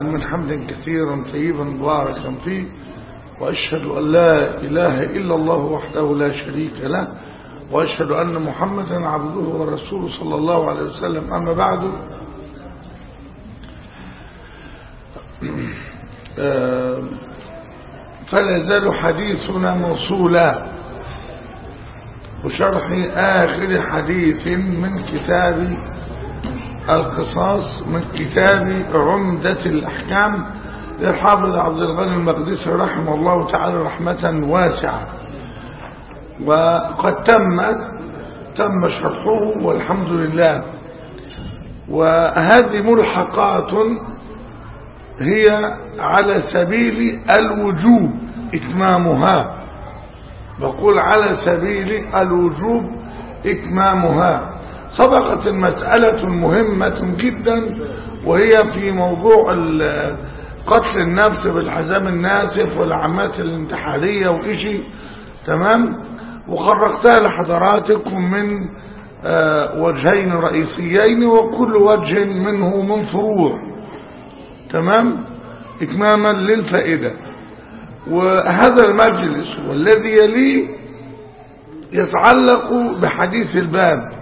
من حمد كثيرا طيبا مباركا فيه وأشهد أن لا إله إلا الله وحده لا شريك له وأشهد أن محمدا عبده ورسوله صلى الله عليه وسلم أما بعد فلا يزال حديثنا موصولا وشرح آخر حديث من كتاب القصاص من كتاب عمدة الأحكام للحافظ عبد الغني المقدسي رحمه الله تعالى رحمة واسعة وقد تمت تم شرحه والحمد لله وهذه ملحقات هي على سبيل الوجوب إتمامها بقول على سبيل الوجوب إتمامها سبقت المسألة مهمة جدا وهي في موضوع قتل النفس بالحزام الناسف والعمات الانتحارية وإشي تمام وخرجتها لحضراتكم من وجهين رئيسيين وكل وجه منه من فروع تمام إتماما للفائدة وهذا المجلس والذي يليه يتعلق بحديث الباب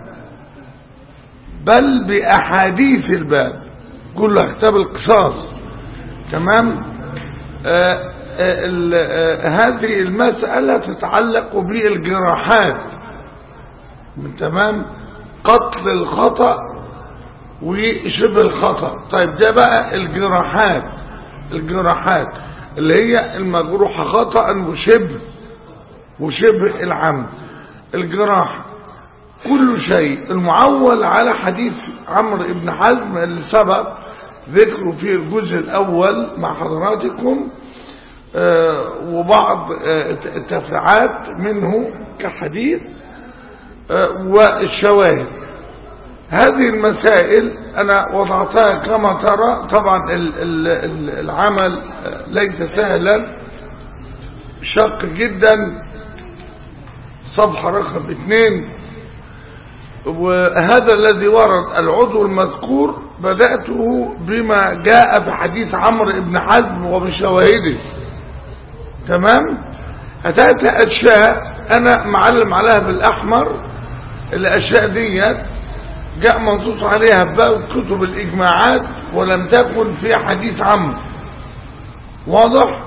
بل بأحاديث الباب كلها كتاب القصاص تمام آآ آآ هذه المسألة تتعلق بالجراحات تمام قتل الخطأ وشبه الخطأ طيب ده بقى الجراحات الجراحات اللي هي المجروحة خطأ وشبه وشبه العمد الجراحة كل شيء المعول على حديث عمرو بن حزم اللي سبق ذكره في الجزء الأول مع حضراتكم آه وبعض آه التفريعات منه كحديث آه والشواهد هذه المسائل أنا وضعتها كما ترى طبعا ال ال ال العمل ليس سهلا شق جدا صفحة رقم اثنين وهذا الذي ورد العضو المذكور بدأته بما جاء في حديث عمرو بن حزم وبشواهده تمام أتأتى أشياء أنا معلم عليها بالأحمر الأشياء ديت جاء منصوص عليها في كتب الإجماعات ولم تكن في حديث عمرو واضح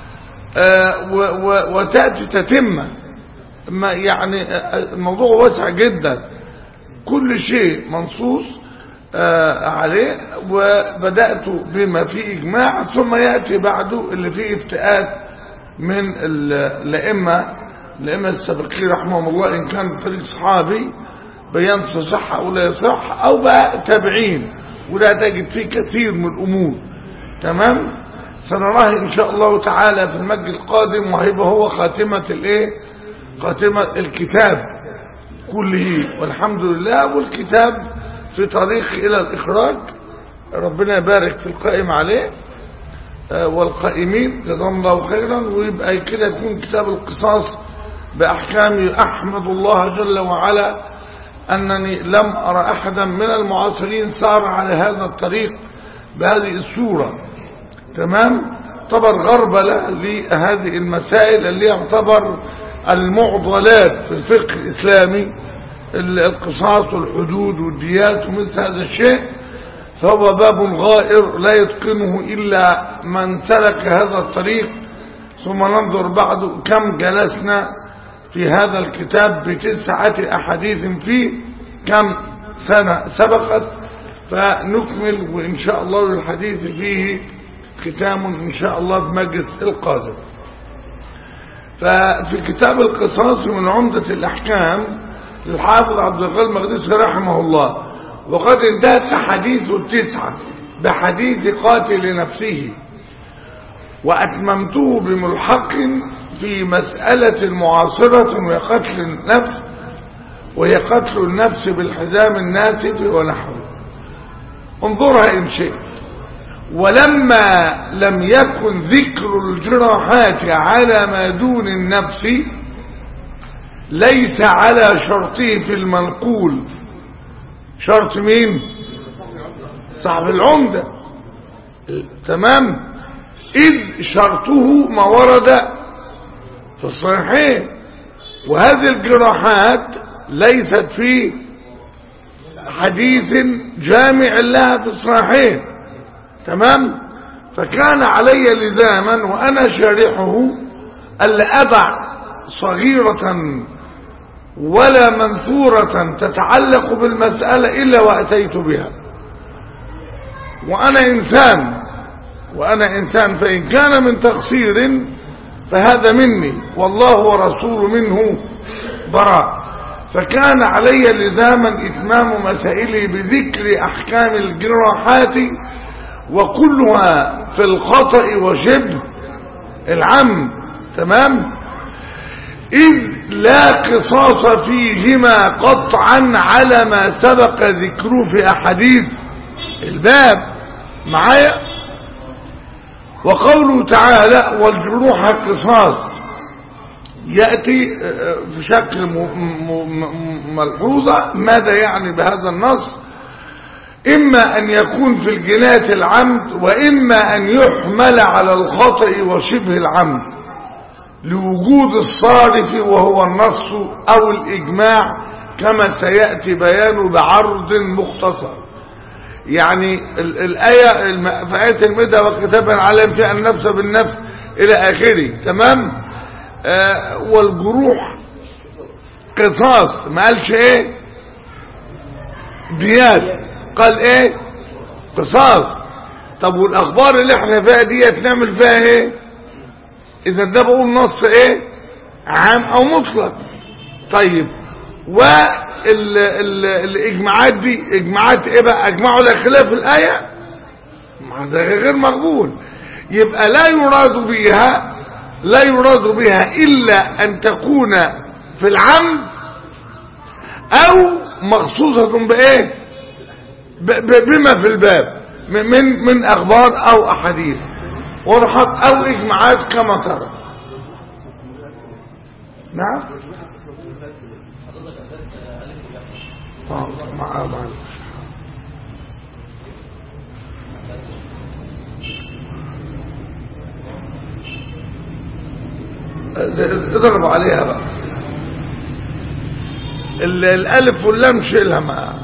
آه وتأتي تتمة ما يعني الموضوع واسع جدا كل شيء منصوص آه عليه وبدأت بما فيه إجماع ثم يأتي بعده اللي فيه افتئات من الأئمة الأئمة السابقين رحمهم الله إن كان طريق صحابي بيان صح أو لا يصح أو بقى تابعين ولا تجد فيه كثير من الأمور تمام سنراه إن شاء الله تعالى في المجد القادم وهيبقى هو خاتمة الإيه خاتمة الكتاب كله والحمد لله والكتاب في طريق إلى الإخراج ربنا يبارك في القائم عليه والقائمين جزاهم الله خيرا ويبقى كده يكون كتاب القصاص بأحكام أحمد الله جل وعلا أنني لم أرى أحدا من المعاصرين سار على هذا الطريق بهذه الصورة تمام طبعا غربلة لهذه المسائل اللي يعتبر المعضلات في الفقه الإسلامي القصاص والحدود والديات ومثل هذا الشيء فهو باب غائر لا يتقنه إلا من سلك هذا الطريق ثم ننظر بعد كم جلسنا في هذا الكتاب بتسعة أحاديث فيه كم سنة سبقت فنكمل وإن شاء الله الحديث فيه ختام إن شاء الله بمجلس القادم ففي كتاب القصاص من عمدة الأحكام للحافظ عبد الغني المقدسي رحمه الله وقد انتهت حديث التسعة بحديث قاتل نفسه وأتممته بملحق في مسألة معاصرة وهي قتل النفس وهي قتل النفس بالحزام الناتف ونحوه انظرها إن شئت ولما لم يكن ذكر الجراحات على ما دون النفس ليس على شرطه في المنقول شرط مين صاحب العمدة تمام إذ شرطه ما ورد في الصحيحين وهذه الجراحات ليست في حديث جامع لها في الصحيحين تمام فكان علي لزاما وأنا شارحه ألا أضع صغيرة ولا منثورة تتعلق بالمسألة إلا وأتيت بها وأنا إنسان وأنا إنسان فإن كان من تقصير فهذا مني والله ورسول منه براء فكان علي لزاما إتمام مسائلي بذكر أحكام الجراحات وكلها في الخطأ وشبه العم تمام إذ لا قصاص فيهما قطعا على ما سبق ذكره في أحاديث الباب معايا وقوله تعالى والجروح قصاص يأتي في شكل ملحوظة ماذا يعني بهذا النص إما أن يكون في الجناية العمد وإما أن يحمل على الخطأ وشبه العمد لوجود الصارف وهو النص أو الإجماع كما سيأتي بيانه بعرض مختصر يعني الآية في آية المدى وكتابا عليهم في النفس بالنفس إلى آخره تمام آه والجروح قصاص ما قالش ايه ديات قال ايه قصاص طب والاخبار اللي احنا فيها ديت نعمل فيها ايه اذا ده بقول نص ايه عام او مطلق طيب والاجماعات دي اجماعات ايه بقى اجمعوا على خلاف الايه ما ده غير مقبول يبقى لا يراد بها لا يراد بها الا ان تكون في العمد او مخصوصة بايه بما في الباب من من اخبار او احاديث وضحت او اجماعات كما ترى نعم اه مع مع اضربوا عليها بقى الالف واللام شيلها ما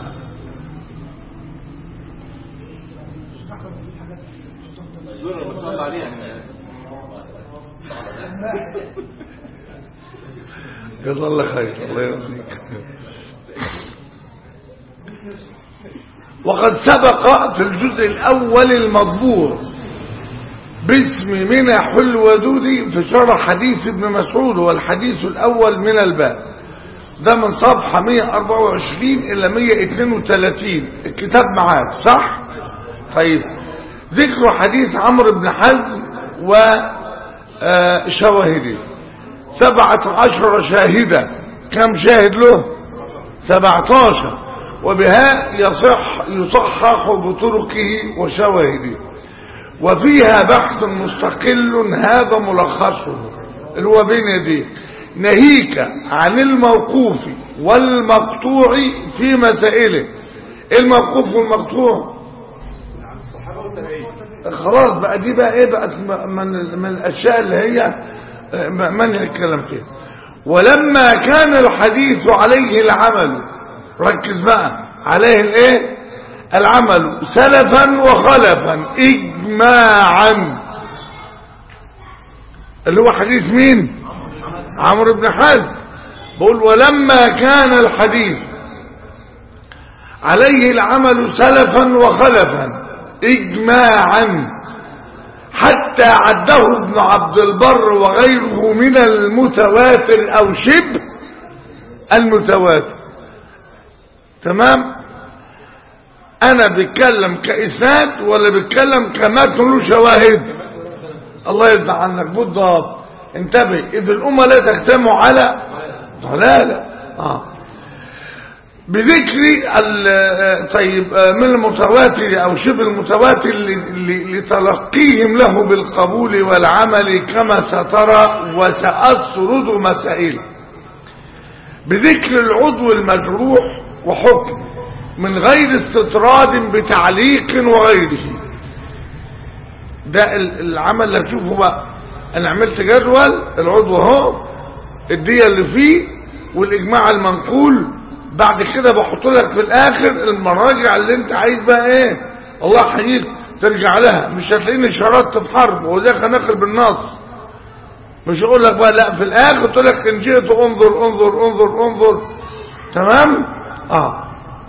جزا الله خير الله يرضيك وقد سبق في الجزء الأول المضبور باسم منح الودود في شرح حديث ابن مسعود والحديث الأول من الباب ده من صفحة 124 إلى 132 الكتاب معاك صح؟ طيب ذكر حديث عمرو بن حزم وشواهده سبعة عشر شاهدا كم شاهد له سبعة عشر وبها يصح يصحح بطرقه وشواهده وفيها بحث مستقل هذا ملخصه اللي هو بين يديه نهيك عن الموقوف والمقطوع في مسائله الموقوف والمقطوع خلاص بقى دي بقى ايه بقت من, من الاشياء اللي هي منهي الكلام فيها ولما كان الحديث عليه العمل ركز بقى عليه الايه العمل سلفا وخلفا اجماعا اللي هو حديث مين عمرو بن حزم بقول ولما كان الحديث عليه العمل سلفا وخلفا اجماعا حتى عده ابن عبد البر وغيره من المتواتر او شبه المتواتر تمام انا بتكلم كاسناد ولا بتكلم كمتن له شواهد الله يرضى عنك بالضبط انتبه اذ الامه لا تجتمع على ضلاله اه بذكر طيب من المتواتر او شبه المتواتر لتلقيهم له بالقبول والعمل كما سترى وسأسرد مسائل بذكر العضو المجروح وحكم من غير استطراد بتعليق وغيره ده ال- العمل اللي هتشوفه بقى انا عملت جدول العضو اهو الدية اللي فيه والاجماع المنقول بعد كده بحط لك في الاخر المراجع اللي انت عايز بقى ايه الله يحييك ترجع لها مش هتلاقيني شردت في حرب وذاك ناقل بالنص مش اقول لك بقى لا في الاخر قلت لك ان جئت انظر انظر انظر انظر تمام اه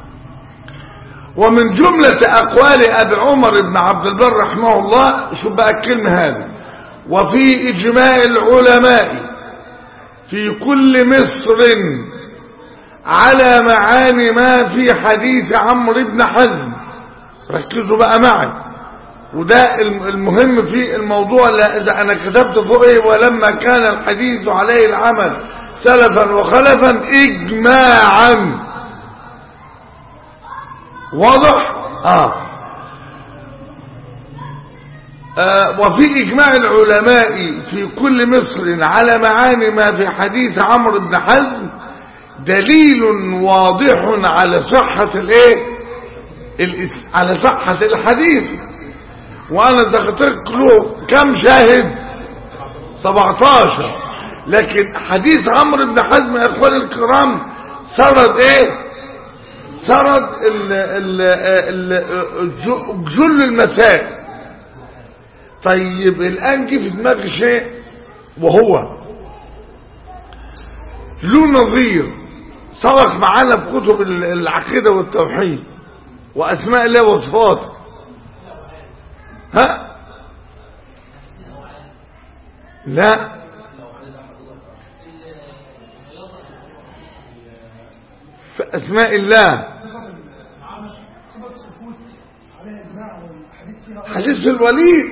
ومن جملة أقوال أبي عمر بن عبد البر رحمه الله شو بقى الكلمة هذه وفي إجماع العلماء في كل مصر على معاني ما في حديث عمرو بن حزم ركزوا بقى معي وده الم- المهم في الموضوع اللي إذا أنا كتبت فوق إيه ولما كان الحديث عليه العمل سلفا وخلفا إجماعا واضح آه. آه وفي إجماع العلماء في كل مصر على معاني ما في حديث عمرو بن حزم دليل واضح على صحة الايه الإس- على صحة الحديث وانا ذكرت له كم شاهد 17 لكن حديث عمرو بن حزم يا اخواني الكرام سرد ايه سرد ال ال ال ج- جل المسائل طيب الان جه في دماغي شيء وهو له نظير سبق معانا في كتب ال- العقيدة والتوحيد واسماء الله وصفاته ها لا في اسماء الله صفة السكوت عليها إجماع والحديث فيها حديث الوليد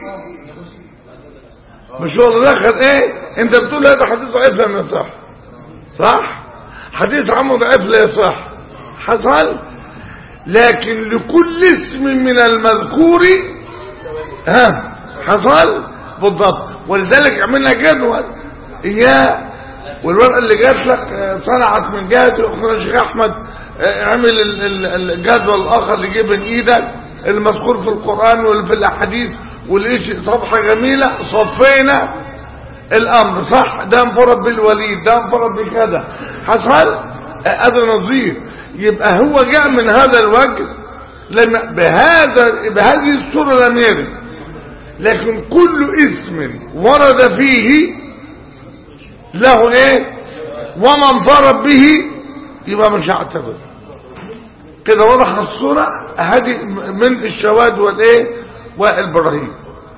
مش هو دخل ايه انت بتقول هذا حديث ضعيف لم يصح صح حديث عمرو ضعيف لا يصح حصل لكن لكل اسم من المذكور ها حصل بالضبط ولذلك عملنا جدول اياه والورقه اللي جات لك آه، صنعت من جهه اخرى الشيخ احمد آه، عمل ال- ال- الجدول الاخر اللي جه بين ايدك المذكور في القران وفي الاحاديث والايش صفحه جميله صفينا الامر صح ده انفرد بالوليد ده انفرد بكذا حصل آه، هذا نظير يبقى هو جاء من هذا الوجه لما بهذا بهذه الصوره لم يرد لكن كل اسم ورد فيه له ايه وما انفرد به يبقى مش هعتبر كده وضح الصورة هذه من الشواذ والايه والبراهين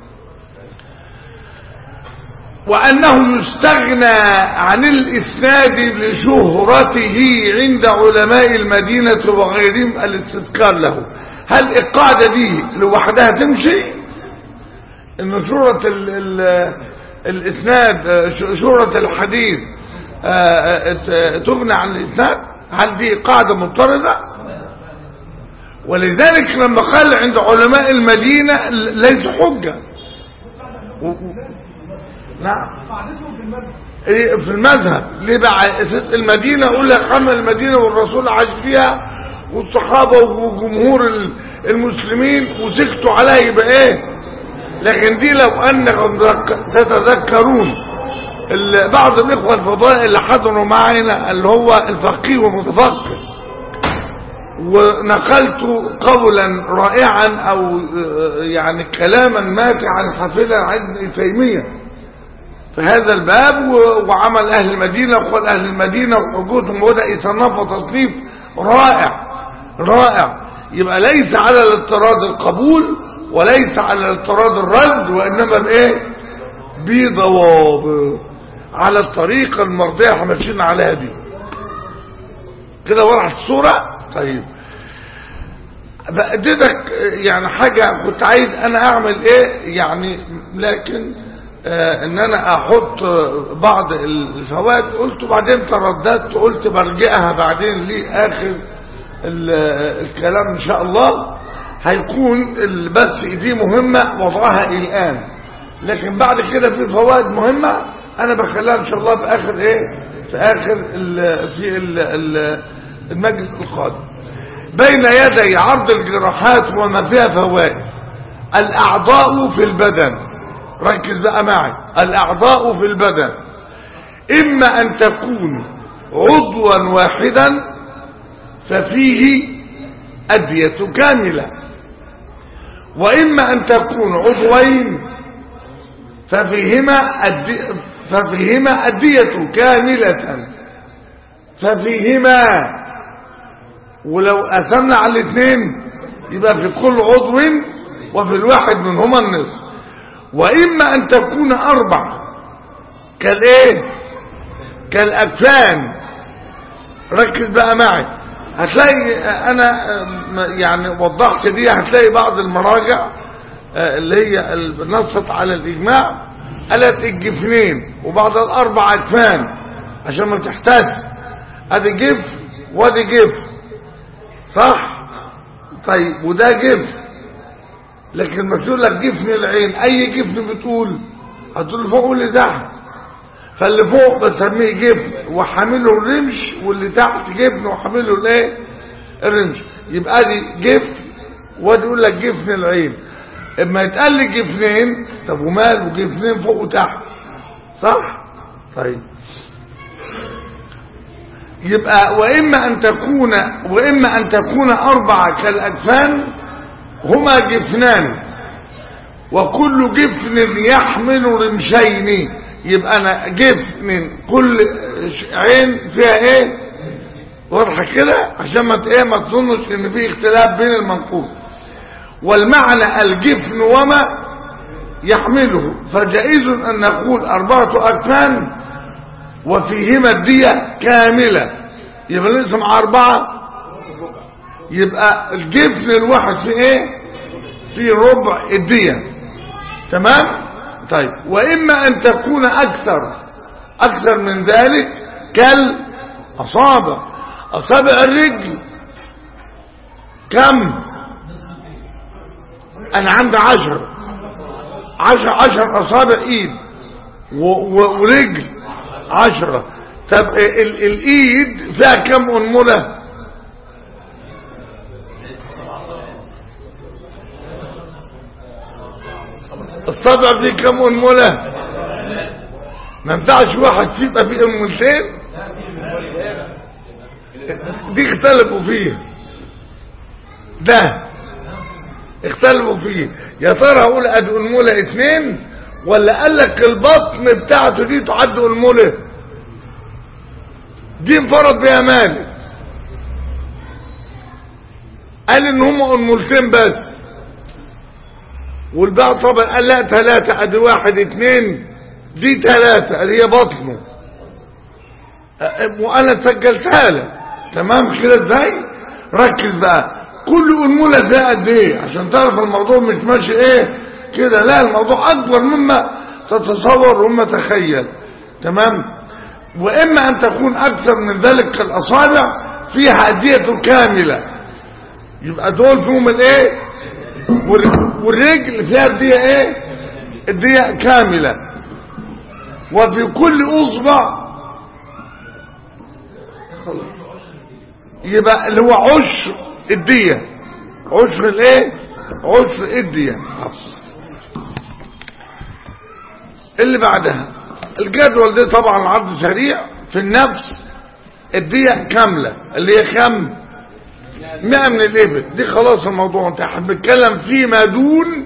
وأنه يستغنى عن الإسناد لشهرته عند علماء المدينة وغيرهم الاستذكار له هل القاعدة دي لوحدها تمشي ان شهرة ال ال الاسناد آه، ش- شهرة الحديث آه، آه، ت- تغني عن الاسناد هل دي قاعدة مضطردة ولذلك لما قال عند علماء المدينة ل- ليس حجة و- و- نعم قاعدتهم في المذهب إيه في المذهب ليه بقى ست المدينة يقول لك عمل المدينة والرسول عاش فيها والصحابة وجمهور ال- المسلمين وسكتوا عليها يبقى ايه لكن دي لو انكم ذك- تتذكرون ال- بعض الاخوة الفضلاء اللي حضروا معنا اللي هو الفقيه والمتفقه ونقلت قولا رائعا او آه، يعني كلاما ماتعا حافلا عن ابن تيميه في هذا الباب و- وعمل أهل المدينة وقال أهل المدينة وحجوتهم وبدأ يصنفها تصنيف رائع رائع يبقى ليس على الاضطراد القبول وليس على الاضطراد الرد وإنما بإيه بضوابط على الطريقة المرضية احنا ماشيين عليها دي كده وضحت الصورة طيب بأددك يعني حاجة كنت عايز انا اعمل ايه يعني لكن آه ان انا احط آه، بعض الفوائد قلت بعدين ترددت قلت برجعها بعدين لاخر ال- آه، الكلام ان شاء الله هيكون ال- بس دي مهمة وضعها الان لكن بعد كده في فوائد مهمة انا بخليها ان شاء الله في اخر ايه في اخر ال في ال ال المجلس القادم بين يدي عرض الجراحات وما فيها فوائد الأعضاء في البدن ركز بقى معي الأعضاء في البدن إما أن تكون عضوا واحدا ففيه أدية كاملة وإما أن تكون عضوين ففيهما أدي ففيهما أدية كاملة ففيهما ولو قسمنا على الاثنين يبقى في كل عضو وفي الواحد منهما النصف وإما أن تكون أربع كالإيه كالأكفان ركز بقى معي هتلاقي أنا يعني وضحت دي هتلاقي بعض المراجع اللي هي نصت على الإجماع قالت الجفنين وبعض الأربع أكفان عشان ما تحتاس ادي جف وادي جف صح طيب وده جف لكن ما تقول لك جفن العين اي جفن بتقول هتقول فوق واللي تحت فاللي فوق بتسميه جفن وحامله الرمش واللي تحت جفن وحامله الايه الرمش يبقى دي جفن وادي يقول لك جفن العين اما يتقال لي جفنين طب ومال وجفنين فوق وتحت صح طيب يبقى وإما أن تكون وإما أن تكون أربعة كالأجفان هما جفنان وكل جفن يحمل رمشين يبقى أنا جفن كل عين فيها إيه واضحة كده عشان ما إيه ما تظنش إن في اختلاف بين المنقول والمعنى الجفن وما يحمله فجائز أن نقول أربعة أجفان وفيهما الدية كاملة يبقى لسه مع أربعة يبقى الجفن الواحد في ايه في ربع الدية تمام طيب وإما أن تكون أكثر أكثر من ذلك كالأصابع أصابع الرجل كم أنا عندي عشر عشر عشر أصابع إيد ورجل عشرة طب ال الايد فيها كم انملة الصبع فيه كم انملة ما ينفعش واحد فيه يبقى فيه انملتين دي اختلفوا فيه ده اختلفوا فيه يا ترى اقول ادي انملة اتنين ولا قال لك البطن بتاعته دي تعد المله دي انفرد بها مالك قال ان هم انملتين بس والباقي طبعا قال لا ثلاثة ادي واحد اتنين دي ثلاثة اللي هي بطنه وانا سجلتها لك تمام كده ازاي ركز بقى كل انملة ده قد ايه عشان تعرف الموضوع مش ماشي ايه كده لا الموضوع اكبر مما تتصور وما تخيل تمام واما ان تكون اكثر من ذلك كالاصابع فيها ادية كاملة يبقى دول فيهم الايه والرجل فيها ادية ايه ادية كاملة وفي كل اصبع يبقى اللي هو عشر الدية عشر الايه عشر الدية اللي بعدها الجدول ده طبعا عرض سريع في النفس الدية كاملة اللي هي كم مئة من الإبل دي خلاص الموضوع انت بتكلم فيما دون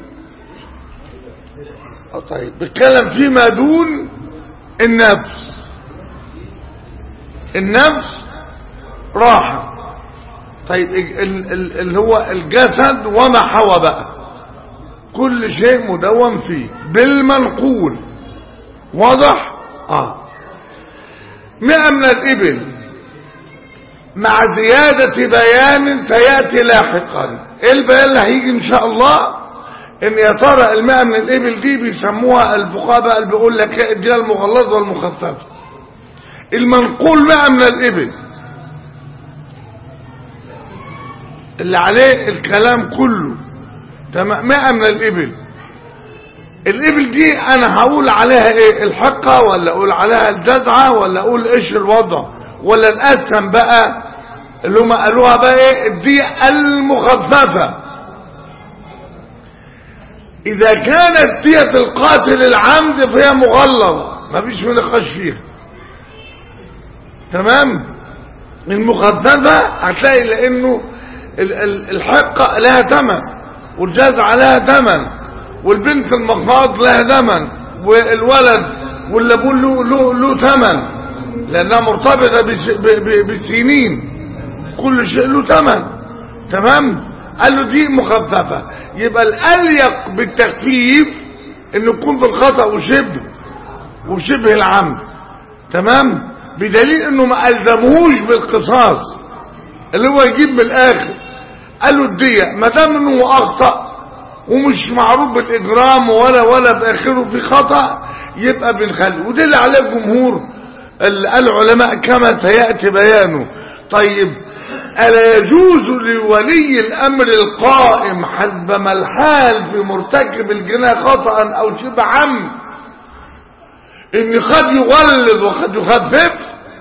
طيب بتكلم فيما دون النفس النفس راحة طيب اللي هو الجسد وما حوى بقى كل شيء مدون فيه بالمنقول واضح اه مئة من الإبل مع زيادة بيان سيأتي لاحقا ايه البيان اللي هيجي ان شاء الله ان يا ترى المئة من الإبل دي بيسموها الفقهاء بقى اللي بيقول لك دي المغلظة والمخففة المنقول مئة من الإبل اللي عليه الكلام كله تمام مئة من الإبل الإبل دي أنا هقول عليها إيه الحقة ولا أقول عليها الجزعة ولا أقول إيش الوضع ولا الأسهم بقى اللي هم قالوها بقى إيه دي المخففة اذا كانت دية القاتل العمد فهي مغلظة مفيش في نقاش فيها تمام المخففة هتلاقي لانه ال- ال- الحقة لها ثمن والجزعة لها ثمن والبنت المخاض لها ثمن والولد واللبون له له له ثمن لانها مرتبطة بس- ب- ب- بسنين كل شيء له ثمن تمام قال له دي مخففة يبقى الأليق بالتخفيف انه يكون في الخطأ وشبه وشبه العمد تمام بدليل انه ما ألزمهوش بالقصاص اللي هو يجيب من الاخر قال له الدية ما دام انه اخطأ ومش معروف بالاجرام ولا ولا باخره في خطأ يبقى بنخلي وده اللي عليه الجمهور اللي قال العلماء كما سيأتي بيانه طيب ألا يجوز لولي الأمر القائم حسب ما الحال في مرتكب الجناية خطأ أو شبه عمد إن قد يغلظ وقد يخفف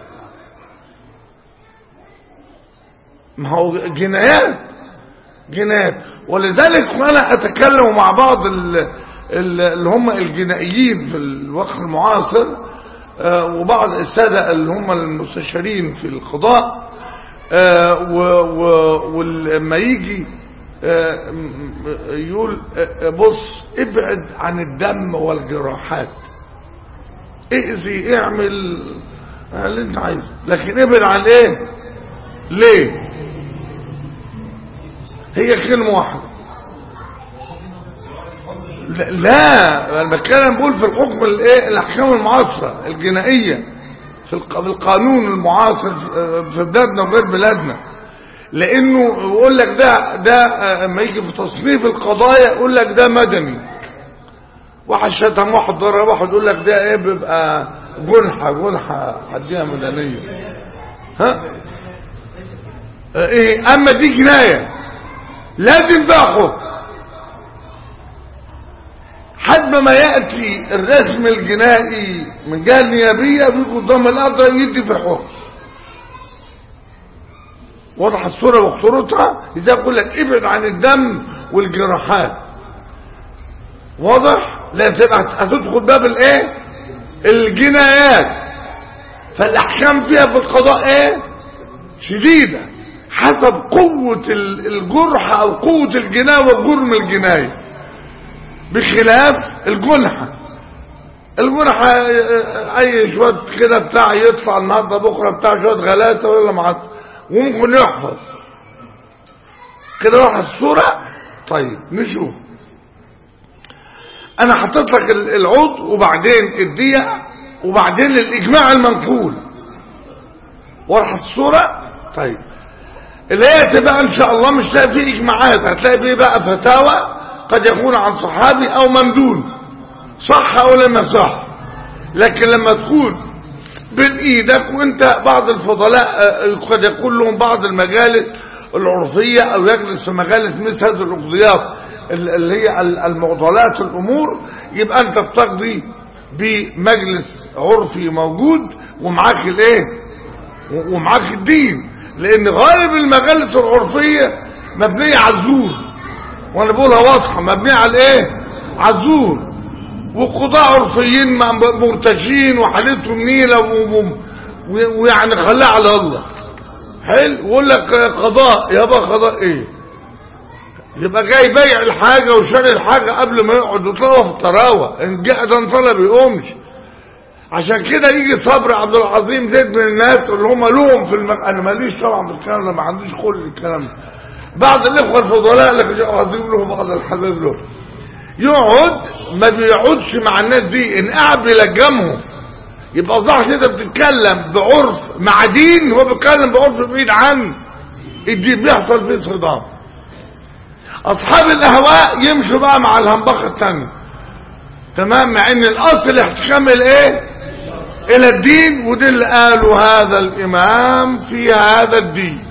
ما هو جنايات جنايات ولذلك وانا اتكلم مع بعض ال- ال- اللي هم الجنائيين في الوقت المعاصر آه، وبعض السادة اللي هم المستشارين في القضاء آه، و- و- ولما يجي آه، م- م- يقول آه، بص ابعد عن الدم والجراحات اذي اعمل آه، اللي انت عايزه لكن ابعد عن ايه ليه هي كلمة واحدة لا, لا انا بتكلم بقول في الحكم الايه الاحكام المعاصره الجنائيه في الق- في القانون المعاصر في- في بلادنا وغير بلادنا لانه يقول لك ده ده آه، اما يجي في تصنيف القضايا يقول لك ده مدني واحد شتم واحد ضرب واحد يقول لك ده ايه بيبقى جنحه جنحه حديها مدنيه ها آه، ايه اما دي جنايه لازم بقى حكم حد ما يأتي الرسم الجنائي من جهة النيابية بيجي قدام القضاء يدي في الحكم واضح الصورة وخطورتها إذا أقول لك ابعد عن الدم والجراحات واضح لا تبقى هتدخل باب الايه الجنايات فالأحكام فيها في القضاء ايه شديدة حسب قوة ال- الجرح أو قوة الجناية وجرم الجناية بخلاف الجنحة الجنحة آه، اي شوية كده بتاع يدفع النهاردة بكرة بتاع شوية غلاسة ولا معط وممكن يحفظ كده واحد الصورة طيب نشوف انا حطيت لك ال- العضو وبعدين الدية وبعدين الاجماع المنقول وضحت الصورة طيب اللي هي تبقى ان شاء الله مش لاقي فيه اجماعات هتلاقي فيه بقى فتاوى قد يكون عن صحابي او ممدود صح او لم يصح لكن لما تكون بين ايدك وانت بعض الفضلاء آه، قد يكون لهم بعض المجالس العرفية او يجلس في مجالس مثل هذه القضيات ال- اللي هي ال- المعضلات الامور يبقى انت بتقضي بمجلس عرفي موجود ومعاك الايه و- ومعاك الدين لان غالب المجالس العرفية مبنية على الزور وانا بقولها واضحة مبنية على الايه على الزور وقضاء عرفيين م- مرتجين وحالتهم نيلة و- و- و- ويعني خلاها على الله حلو ويقول لك قضاء يابا قضاء ايه يبقى جاي بيع الحاجة وشاري الحاجة قبل ما يقعد وطلبها في الطراوة ان جاء ده طلب يقومش عشان كده يجي صبر عبد العظيم زيد من الناس اللي هم لهم في المك... انا ماليش طبعا في الكلام ده ما عنديش خلق الكلام ده بعض الاخوه الفضلاء اللي عبد العظيم له بعض الحبايب له يقعد ما بيقعدش مع الناس دي ان قاعد بيلجمهم يبقى ظهر كده بتتكلم بعرف مع دين هو بيتكلم بعرف بعيد عن الدين بيحصل فيه صدام اصحاب الاهواء يمشوا بقى مع الهنبقه الثانيه تمام مع ان الاصل احتكام الايه الى الدين ودي اللي قالوا هذا الامام في هذا الدين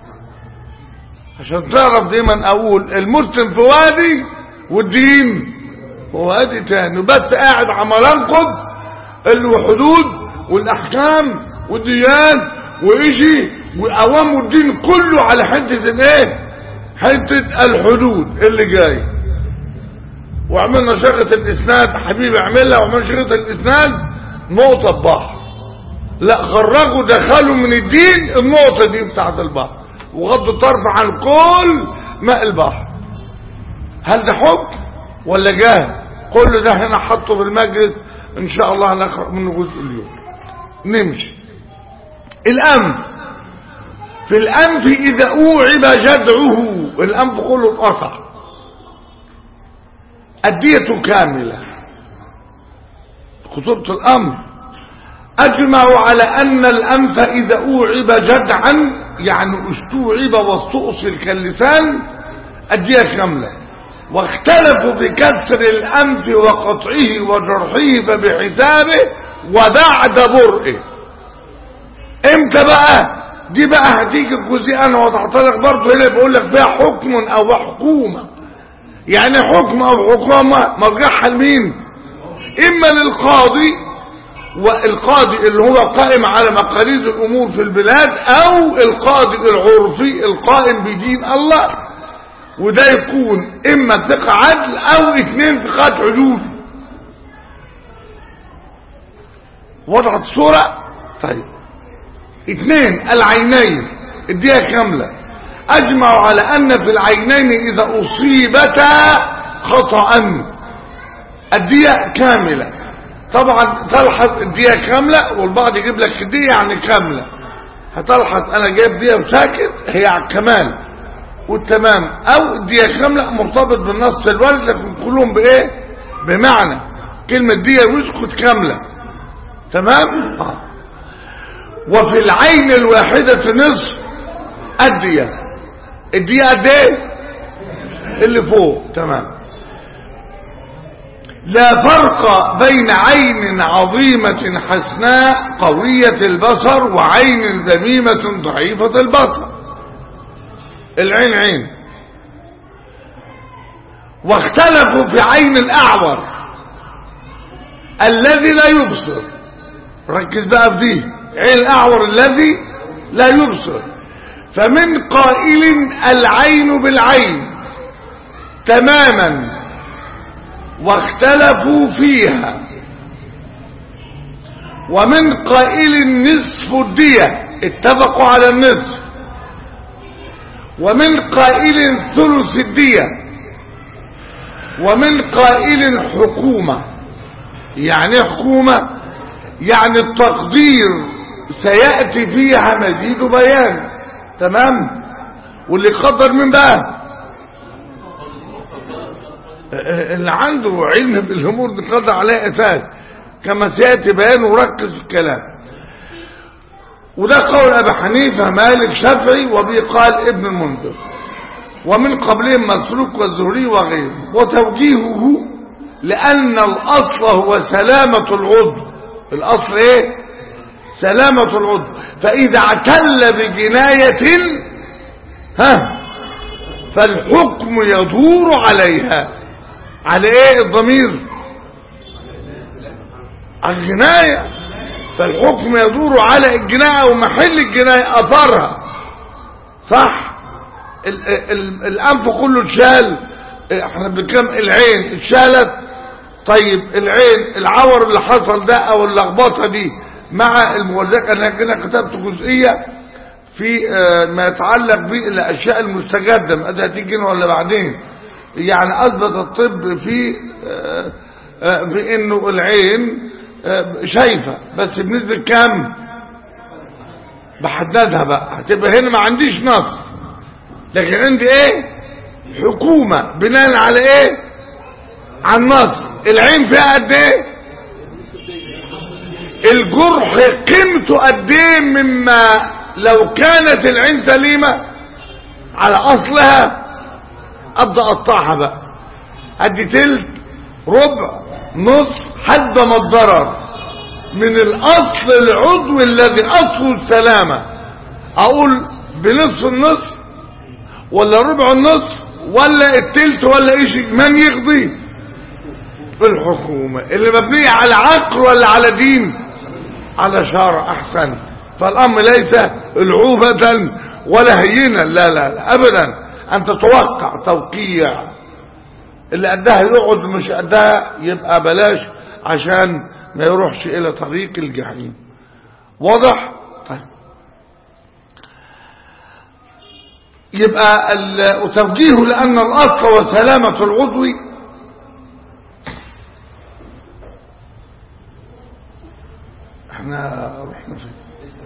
عشان تعرف دايما اقول المسلم في وادي والدين في وادي تاني بس قاعد عمال انقض الحدود والاحكام والديان وايشي واوامر الدين كله على حته الايه حته الحدود اللي جاي وعملنا شغلة الاسناد حبيبي اعملها وعملنا شغلة الاسناد نقطة بحر لا خرجوا دخلوا من الدين النقطة دي بتاعت البحر وغضوا الطرف عن كل ماء البحر هل ده حكم ولا جهل كل ده هنا حطه في المجلس ان شاء الله هنقرأ منه جزء اليوم نمشي الانف في الانف اذا اوعب جدعه الانف كله اتقطع الدية كاملة خطوبة الامر اجمعوا على ان الانف اذا اوعب جدعا يعني استوعب واستؤصل كاللسان الدية كاملة واختلفوا في كسر الانف وقطعه وجرحه فبحسابه وبعد برئه امتى بقى دي بقى هتيجي الجزئيه انا وضحت لك برضه هنا بقول لك فيها حكم او حكومه يعني حكم او حكومه مرجعها لمين اما للقاضي والقاضي اللي هو قائم على مقاليد الامور في البلاد او القاضي العرفي القائم بدين الله وده يكون اما ثقة عدل او اثنين ثقات عدول وضعت الصورة طيب اثنين العينين الدية كاملة اجمعوا على ان في العينين اذا اصيبتا خطأ الدية كاملة طبعا تلحظ الدية كاملة والبعض يجيب لك الدية يعني كاملة هتلحظ انا جايب دية وساكت هي على الكمال والتمام او الدية كاملة مرتبط بالنص الوارد لكن كلهم بايه بمعنى كلمة دية ويسكت كاملة تمام آه. وفي العين الواحدة نصف الدية الدية قد ايه اللي فوق تمام لا فرق بين عين عظيمة حسناء قوية البصر وعين ذميمة ضعيفة البصر العين عين واختلفوا في عين الأعور الذي لا يبصر ركز بقى في دي عين الأعور الذي لا يبصر فمن قائل العين بالعين تماما واختلفوا فيها ومن قائل نصف الدية اتفقوا على النصف ومن قائل ثلث الدية ومن قائل حكومة يعني حكومة يعني التقدير سيأتي فيها مزيد بيان تمام واللي قدر من بقى اللي عنده علم بالامور دي قدر عليها اساس كما سياتي بيان وركز في الكلام وده قول ابي حنيفه مالك شافعي وبه قال ابن المنذر ومن قبلهم مسروق والزهري وغيره وتوجيهه لان الاصل هو سلامه العضو الاصل ايه سلامه العضو فاذا اعتل بجنايه ها فالحكم يدور عليها على ايه الضمير على الجناية فالحكم يدور على الجناية ومحل الجناية اثرها صح ال ال الانف كله اتشال احنا بكم العين اتشالت طيب العين العور اللي حصل ده او اللخبطه دي مع الموازاك انا كده كتبت جزئيه في ما يتعلق بالاشياء المستجده ما هتيجي ولا بعدين يعني اثبت الطب في بانه العين شايفه بس بنسبه كام بحددها بقى هتبقى هنا ما عنديش نص لكن عندي ايه حكومه بناء على ايه على النص العين فيها قد ايه الجرح قيمته قد ايه مما لو كانت العين سليمه على اصلها ابدا اقطعها بقى ادي تلت ربع نص حد ما الضرر من الاصل العضوي الذي اصله السلامة اقول بنصف النصف ولا ربع النصف ولا التلت ولا ايش من يقضي الحكومة اللي مبنية على عقل ولا على دين على شرع احسن فالامر ليس العوبة ولا هينا لا لا لا ابدا ان تتوقع توقيع اللي قدها يقعد مش قدها يبقى بلاش عشان ما يروحش الى طريق الجحيم واضح طيب يبقى ال- وتوجيهه لأن الأصل وسلامة العضو احنا رحنا فين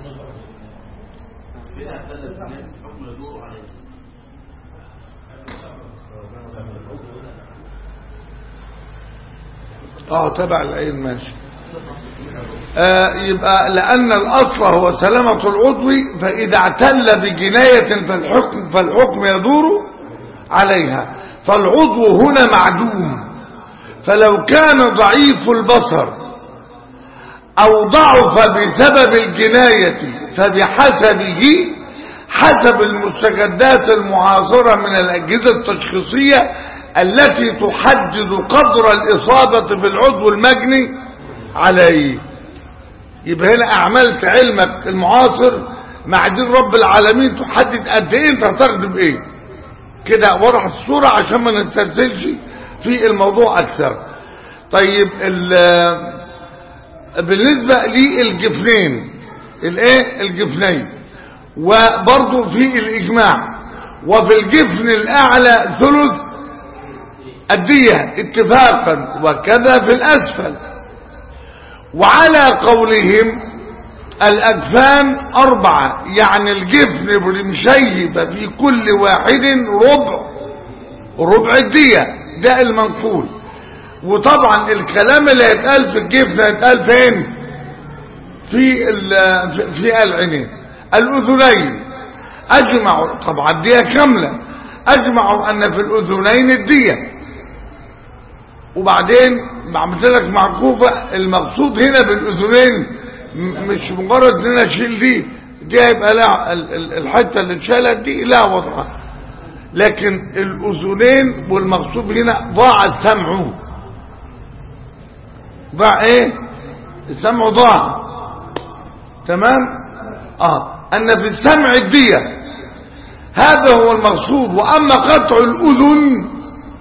اه تبع العين ماشي آه يبقى لأن الأصل هو سلامة العضو فإذا اعتل بجناية فالحكم, فالحكم يدور عليها فالعضو هنا معدوم فلو كان ضعيف البصر أو ضعف بسبب الجناية فبحسبه حسب المستجدات المعاصرة من الأجهزة التشخيصية التي تحدد قدر الإصابة في العضو المجني عليه يبقى هنا أعملت علمك المعاصر مع دين رب العالمين تحدد قد إيه أنت هتخدم إيه كده وضحت الصورة عشان ما نسترسلش في الموضوع أكثر طيب ال- بالنسبة للجفنين الايه الجفنين وبرضو في الإجماع وفي الجفن الأعلى ثلث الدية اتفاقا وكذا في الأسفل وعلى قولهم الأجفان أربعة يعني الجفن بالمشيبة في كل واحد ربع ربع الدية ده المنقول وطبعا الكلام اللي هيتقال في الجفن هيتقال فين في ال- في- في العينين الأذنين أجمعوا طبعا الدية كاملة أجمعوا أن في الأذنين الدية وبعدين بعمل لك معكوفة المقصود هنا بالأذنين م- مش مجرد ان انا اشيل دي دي هيبقى لا ال- ال- الحتة اللي اتشالت دي لا وضعها لكن الأذنين والمقصود هنا ضاع السمع ضاع ايه السمع ضاع تمام اه ان في السمع الدية هذا هو المقصود واما قطع الاذن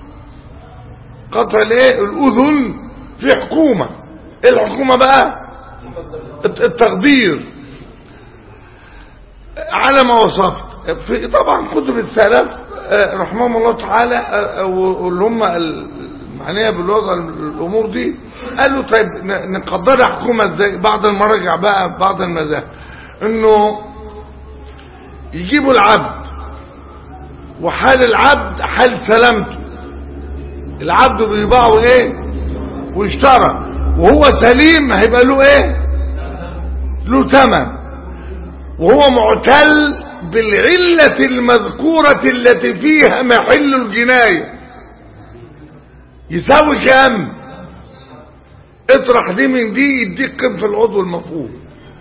قطع الايه الاذن في حكومة ايه الحكومة بقى الت- التقدير على ما وصفت في طبعا كتب السلف آه، رحمهم الله تعالى آه، واللي هم المعنيه بالوضع الامور دي قالوا طيب ن- نقدرها حكومه ازاي بعض المراجع بقى بعض المذاهب انه يجيبوا العبد وحال العبد حال سلامته العبد بيباعه ايه واشترى وهو سليم هيبقى له ايه له ثمن وهو معتل بالعلة المذكورة التي فيها محل الجناية يساوي كام اطرح دي من دي يديك قيمة العضو المفقود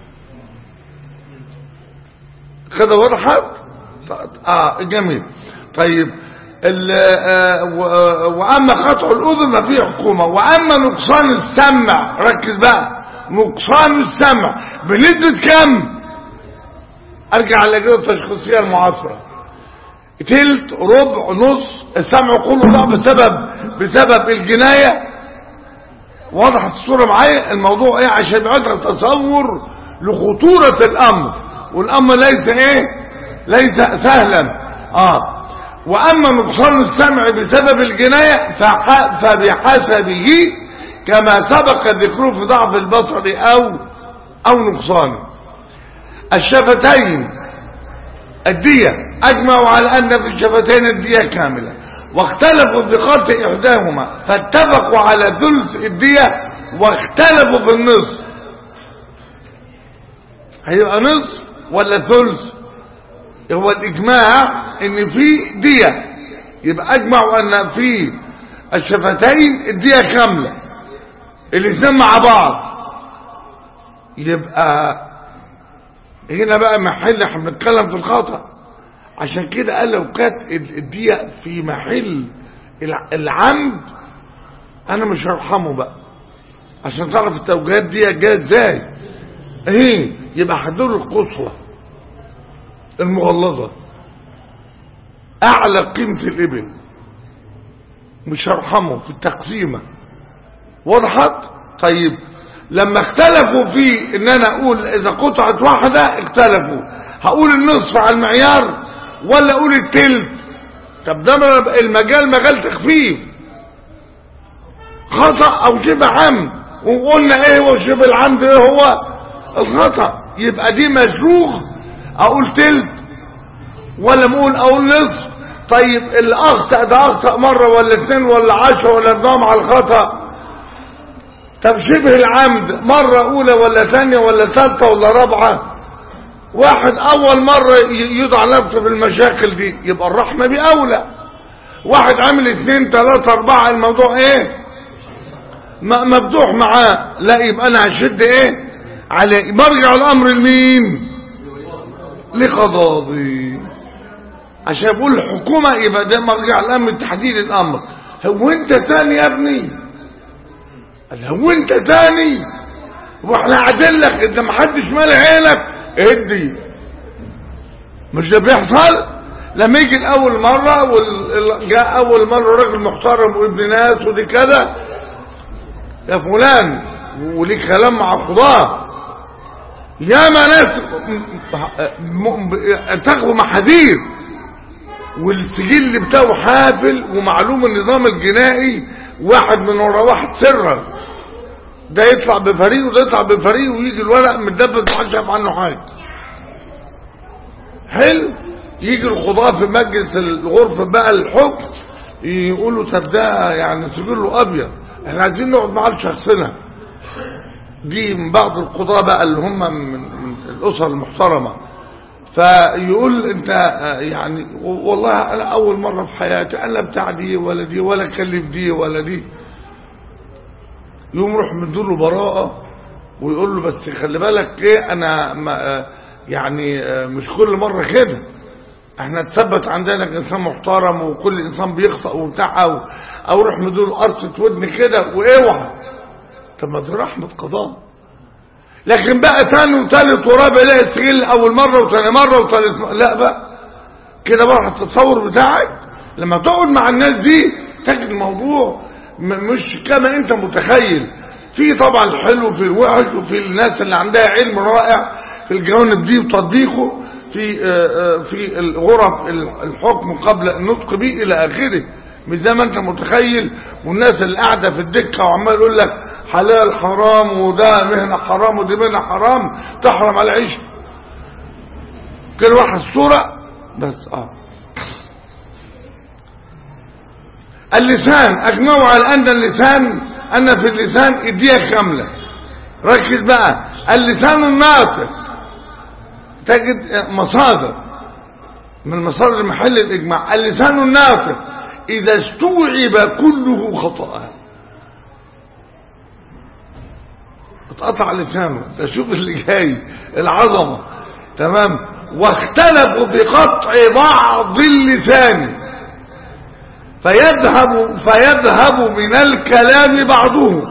كده وضحت اه جميل طيب ال- آه، و- آه، واما قطع الاذن ففيه حكومه واما نقصان السمع ركز بقى نقصان السمع بنسبه كام ارجع للاجهزه التشخيصيه المعاصره تلت ربع نص السمع كله ضاع بسبب بسبب الجنايه وضحت الصوره معايا الموضوع ايه عشان يبقى عندك تصور لخطوره الامر والامر ليس ايه ليس سهلا اه واما نقصان السمع بسبب الجنايه فح- فبحسبه كما سبق ذكره في ضعف البصر او او نقصانه الشفتين الدية أجمعوا على أن في الشفتين الدية كاملة واختلفوا في قطع إحداهما فاتفقوا على ثلث الدية واختلفوا في النصف هيبقى نصف ولا ثلث هو الإجماع إن في دية يبقى أجمعوا أن في الشفتين الدية كاملة الاثنين مع بعض يبقى هنا بقى محل احنا بنتكلم في الخطأ عشان كده قال لو كانت الدية في محل الع- العمد انا مش هرحمه بقى عشان تعرف التوجيهات دي جايه ازاي ايه يبقى حضور القصوى المغلظة اعلى قيمة الابل مش هرحمه في التقسيمة وضحت طيب لما اختلفوا في ان انا اقول اذا قطعت واحدة اختلفوا هقول النصف على المعيار ولا اقول التلت طب ده المجال مجال تخفيف خطأ او شبه عمد وقلنا ايه هو شبه العمد ايه هو الخطأ يبقى دي مشروخ اقول تلت ولا مقول اقول نصف طيب اللي اخطأ ده اخطأ مرة ولا اتنين ولا عشرة ولا نظام على الخطأ طب شبه العمد مرة اولى ولا ثانية ولا ثالثة ولا رابعة واحد اول مرة يضع نفسه في المشاكل دي يبقى الرحمة باولى واحد عامل اتنين تلاتة اربعة الموضوع ايه مفتوح معاه لا يبقى انا هشد ايه عليه مرجع الامر لمين لقضاضي عشان بقول الحكومة يبقى ده مرجع الامر تحديد الامر هو انت تاني يا ابني قال هو انت تاني واحنا قاعدين لك انت محدش مال عينك ادي مش ده بيحصل لما يجي الاول مرة وجاء اول مرة راجل محترم وابن ناس ودي كده يا فلان وليك كلام مع القضاة يا ما ناس تاخدوا محاذير والسجل بتاعه حافل ومعلوم النظام الجنائي واحد من ورا واحد سرا ده يطلع بفريق وده يطلع بفريق ويجي الورق متدبس محدش يعرف عنه حاجه حلو يجي القضاة في مجلس الغرفة بقى الحكم يقولوا طب ده يعني سجله ابيض احنا عايزين نقعد معاه لشخصنا دي من بعض القضاة بقى اللي هم من, من الاسر المحترمة فيقول انت يعني والله انا اول مرة في حياتي انا بتاع دي ولا دي ولا كلف دي ولا دي يقوم يروح مديله براءة ويقول له بس خلي بالك ايه انا ما يعني مش كل مرة كده احنا تثبت عندنا انسان محترم وكل انسان بيخطأ وبتاع او او روح مديله قرصة ودن كده واوعى طب ما دي رحمة قضاء لكن بقى تاني وتالت ورابع لا السجل اول مرة وتاني مرة وتالت مرة لا بقى كده بقى التصور بتاعك لما تقعد مع الناس دي تجد الموضوع مش كما انت متخيل في طبعا الحلو في الوحش وفي الناس اللي عندها علم رائع في الجوانب دي وتطبيقه في في الغرف الحكم قبل النطق به الى اخره مش زي ما انت متخيل والناس اللي قاعده في الدكه وعمال يقول لك حلال حرام وده مهنه حرام ودي مهنه حرام تحرم على العيش كل واحد الصوره بس اه اللسان اجمعوا على ان اللسان ان في اللسان اديه كامله ركز بقى اللسان الناطق تجد مصادر من مصادر محل الاجماع اللسان الناطق اذا استوعب كله خطأ اتقطع لسانه تشوف اللي جاي العظمه تمام واختلفوا بقطع بعض اللسان فيذهب فيذهب من الكلام بعضه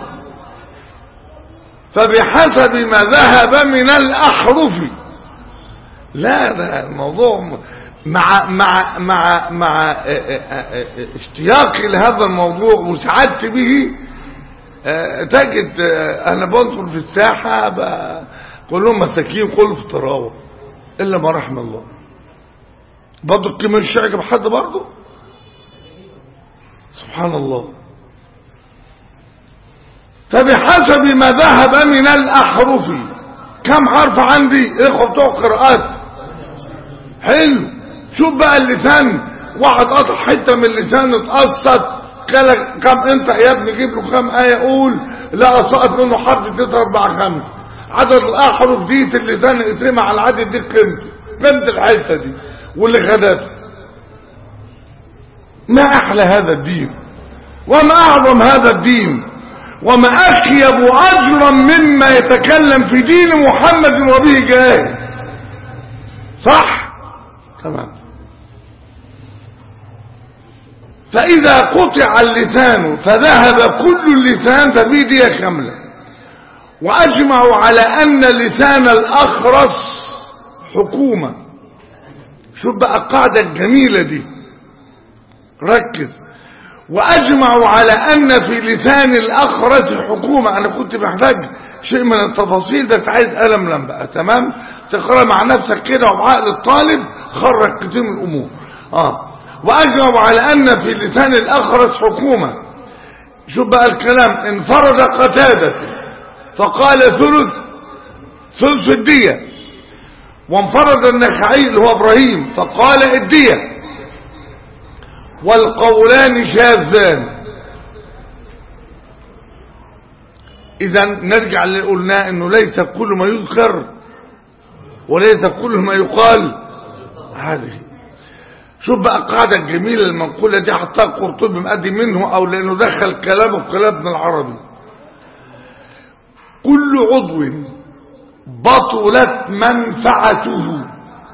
فبحسب ما ذهب من الأحرف لا ده الموضوع مع مع مع مع اشتياقي لهذا الموضوع وسعدت به تجد انا بنظر في الساحه كلهم مساكين كله في الطراوه الا ما رحم الله برضه القيمه مش عجب حد برضه سبحان الله فبحسب ما ذهب من الأحرف كم حرف عندي اخوة بتوع قراءات حلو شوف بقى اللسان واحد قطع حتة من اللسان اتقصت قال كم انت يا ابني جيب له كم آية قول لا سقط منه حرف تسعة أربعة خمس عدد الأحرف دي في اللسان اسمها على العدد دي قيمته قيمة الحتة دي واللي خدته ما أحلى هذا الدين وما أعظم هذا الدين وما أخيب أجرا مما يتكلم في دين محمد وبه جاهل صح تمام فإذا قطع اللسان فذهب كل اللسان فبيدية كاملة وأجمعوا على أن لسان الأخرس حكومة شوف بقى القاعدة الجميلة دي ركز وأجمعوا على أن في لسان الأخرس حكومة أنا كنت محتاج شيء من التفاصيل بس عايز ألم بقى تمام تقرأ مع نفسك كده وبعقل الطالب خرج كتير من الأمور آه وأجمعوا على أن في لسان الأخرس حكومة شوف بقى الكلام انفرد قتادة فقال ثلث ثلث الدية وانفرد النخعي اللي هو إبراهيم فقال الدية والقولان شاذان اذا نرجع اللي قلناه انه ليس كل ما يذكر وليس كل ما يقال هذه شوف بقى القاعدة الجميلة المنقولة دي حتى قرطبي مقدم منه او لانه دخل كلامه في كلام ابن العربي كل عضو بطلت منفعته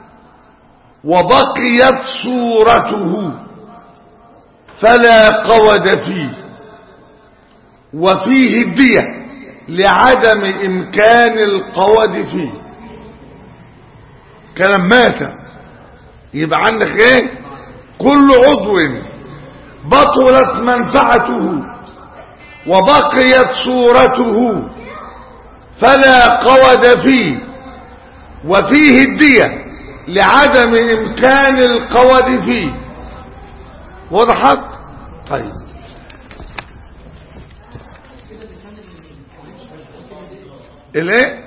وبقيت صورته فلا قود فيه وفيه الدية لعدم إمكان القود فيه كلام مات يبقى عندك ايه كل عضو بطلت منفعته وبقيت صورته فلا قود فيه وفيه الدية لعدم إمكان القود فيه وضحت طيب الايه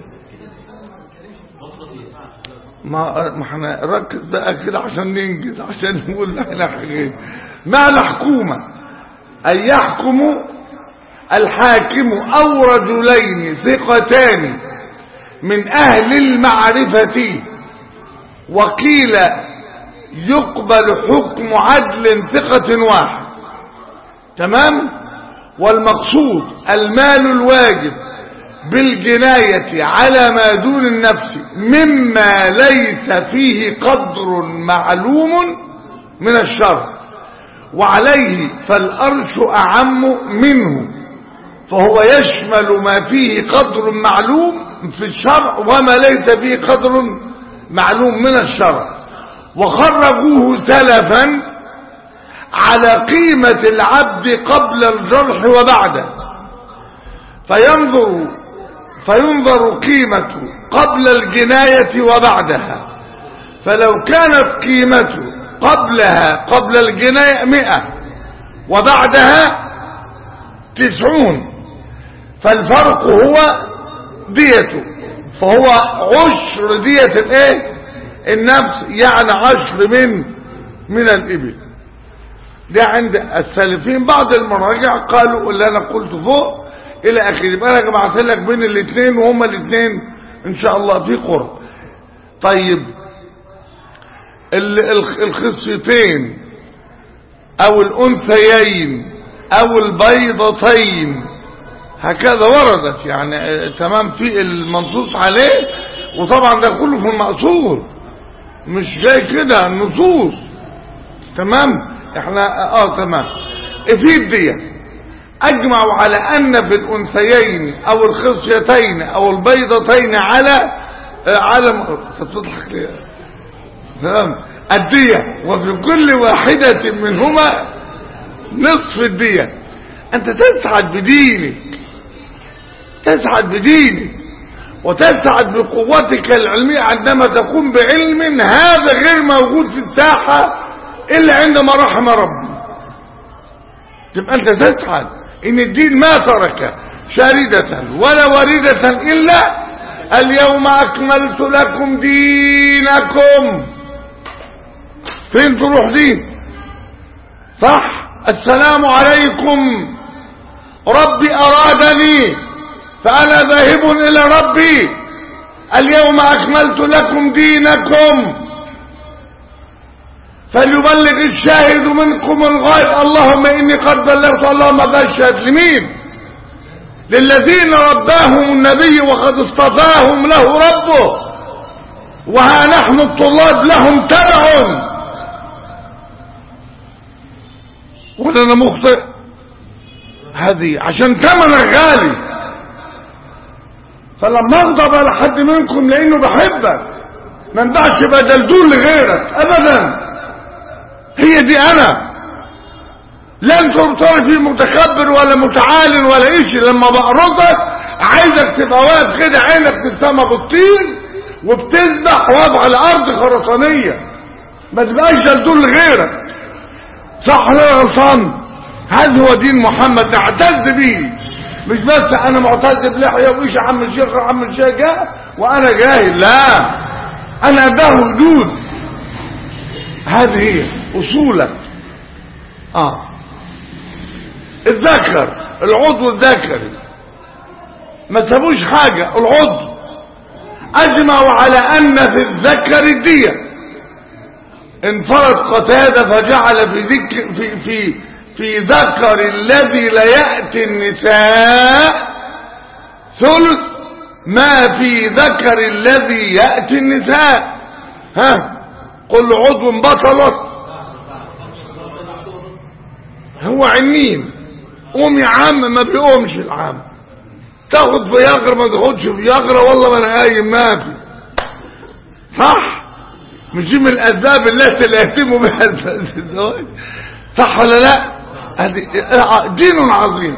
ما ما احنا ركز بقى كده عشان ننجز عشان نقول احنا حاجات معنى حكومه ان يحكم الحاكم او رجلين ثقتان من اهل المعرفه وقيل يقبل حكم عدل ثقة واحد تمام والمقصود المال الواجب بالجناية على ما دون النفس مما ليس فيه قدر معلوم من الشرع وعليه فالأرش أعم منه فهو يشمل ما فيه قدر معلوم في الشرع وما ليس فيه قدر معلوم من الشرع وخرجوه سلفا على قيمة العبد قبل الجرح وبعده فينظر فينظر قيمته قبل الجناية وبعدها فلو كانت قيمته قبلها قبل الجناية مئة وبعدها تسعون فالفرق هو ديته فهو عشر دية الايه النفس يعني عشر من من الإبل ده عند السالفين بعض المراجع قالوا اللي أنا قلت فوق إلى آخره يبقى أنا جمعت لك بين الاثنين وهما الاثنين إن شاء الله في قرب طيب الخصيتين أو الأنثيين أو البيضتين هكذا وردت يعني تمام في المنصوص عليه وطبعا ده كله في المقصود مش جاي كده النصوص تمام احنا اه تمام في الدية اجمعوا على ان في الانثيين او الخصيتين او البيضتين على آه على تضحك ليه تمام الدية وفي كل واحدة منهما نصف الدية انت تسعد بدينك تسعد بدينك وتسعد بقوتك العلمية عندما تقوم بعلم هذا غير موجود في الساحة إلا عندما رحم ربي تبقى أنت تسعد إن الدين ما ترك شاردة ولا واردة إلا اليوم أكملت لكم دينكم فين تروح دين صح السلام عليكم ربي أرادني فأنا ذاهب إلى ربي اليوم أكملت لكم دينكم فليبلغ الشاهد منكم الغائب اللهم إني قد بلغت اللهم فاشهد لمين للذين رباهم النبي وقد اصطفاهم له ربه وها نحن الطلاب لهم تبع ولا انا مخطئ هذه عشان ثمنك غالي فلما اغضب على حد منكم لانه بحبك ما ينفعش بدل دول لغيرك ابدا هي دي انا لن ترتضي في متكبر ولا متعال ولا إشي لما بقرصك عايزك تبقى واقف كده عينك تتسمى بالطين وبتذبح واقف على الأرض خرسانية ما تبقاش جلدول لغيرك صح ولا غلطان هذا هو دين محمد نعتز به مش بس انا معتز بلحيه وايش عم الشيخ عم الشيخ جاء وانا جاهل لا انا اداه وجود هذه هي اصولك اه الذكر العضو الذكري ما سابوش حاجة العضو اجمعوا على ان في الذكر الدية انفرد قتادة فجعل في ذكر في في في ذكر الذي لا يأتي النساء ثلث ما في ذكر الذي يأتي النساء ها قل عضو بطلت هو عنين قوم يا عم ما بيقومش العام تاخد فياغرا ما تاخدش فياغرا والله ما انا قايم ما في صح مش دي من الاسباب التي لا يتم بها الزواج صح ولا لا هذه دين عظيم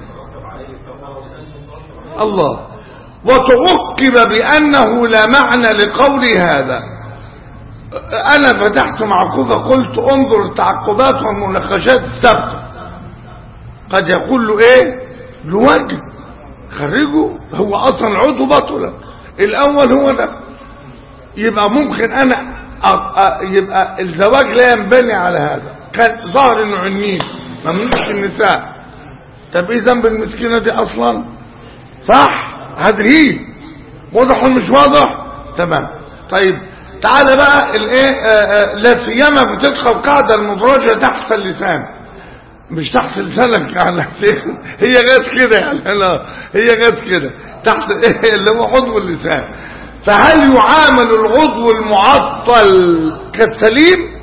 الله وتعقب بأنه لا معنى لقول هذا أنا فتحت معقوبة قلت انظر التعقبات والمناقشات السابقة قد يقول له ايه له وجه خرجه هو اصلا العضو بطلة الاول هو ده يبقى ممكن انا أ- أ- يبقى الزواج لا ينبني على هذا كان ظهر انه عنين ممنوعش النساء طب ايه ذنب المسكينه دي اصلا صح هذه هي واضح ولا مش واضح تمام طيب تعالى بقى الايه آه، آه، لا سيما بتدخل قاعده المدرجه تحت اللسان مش تحت لسانك يعني هي جت كده يعني لا هي جت كده تحت اللي هو عضو اللسان فهل يعامل العضو المعطل كالسليم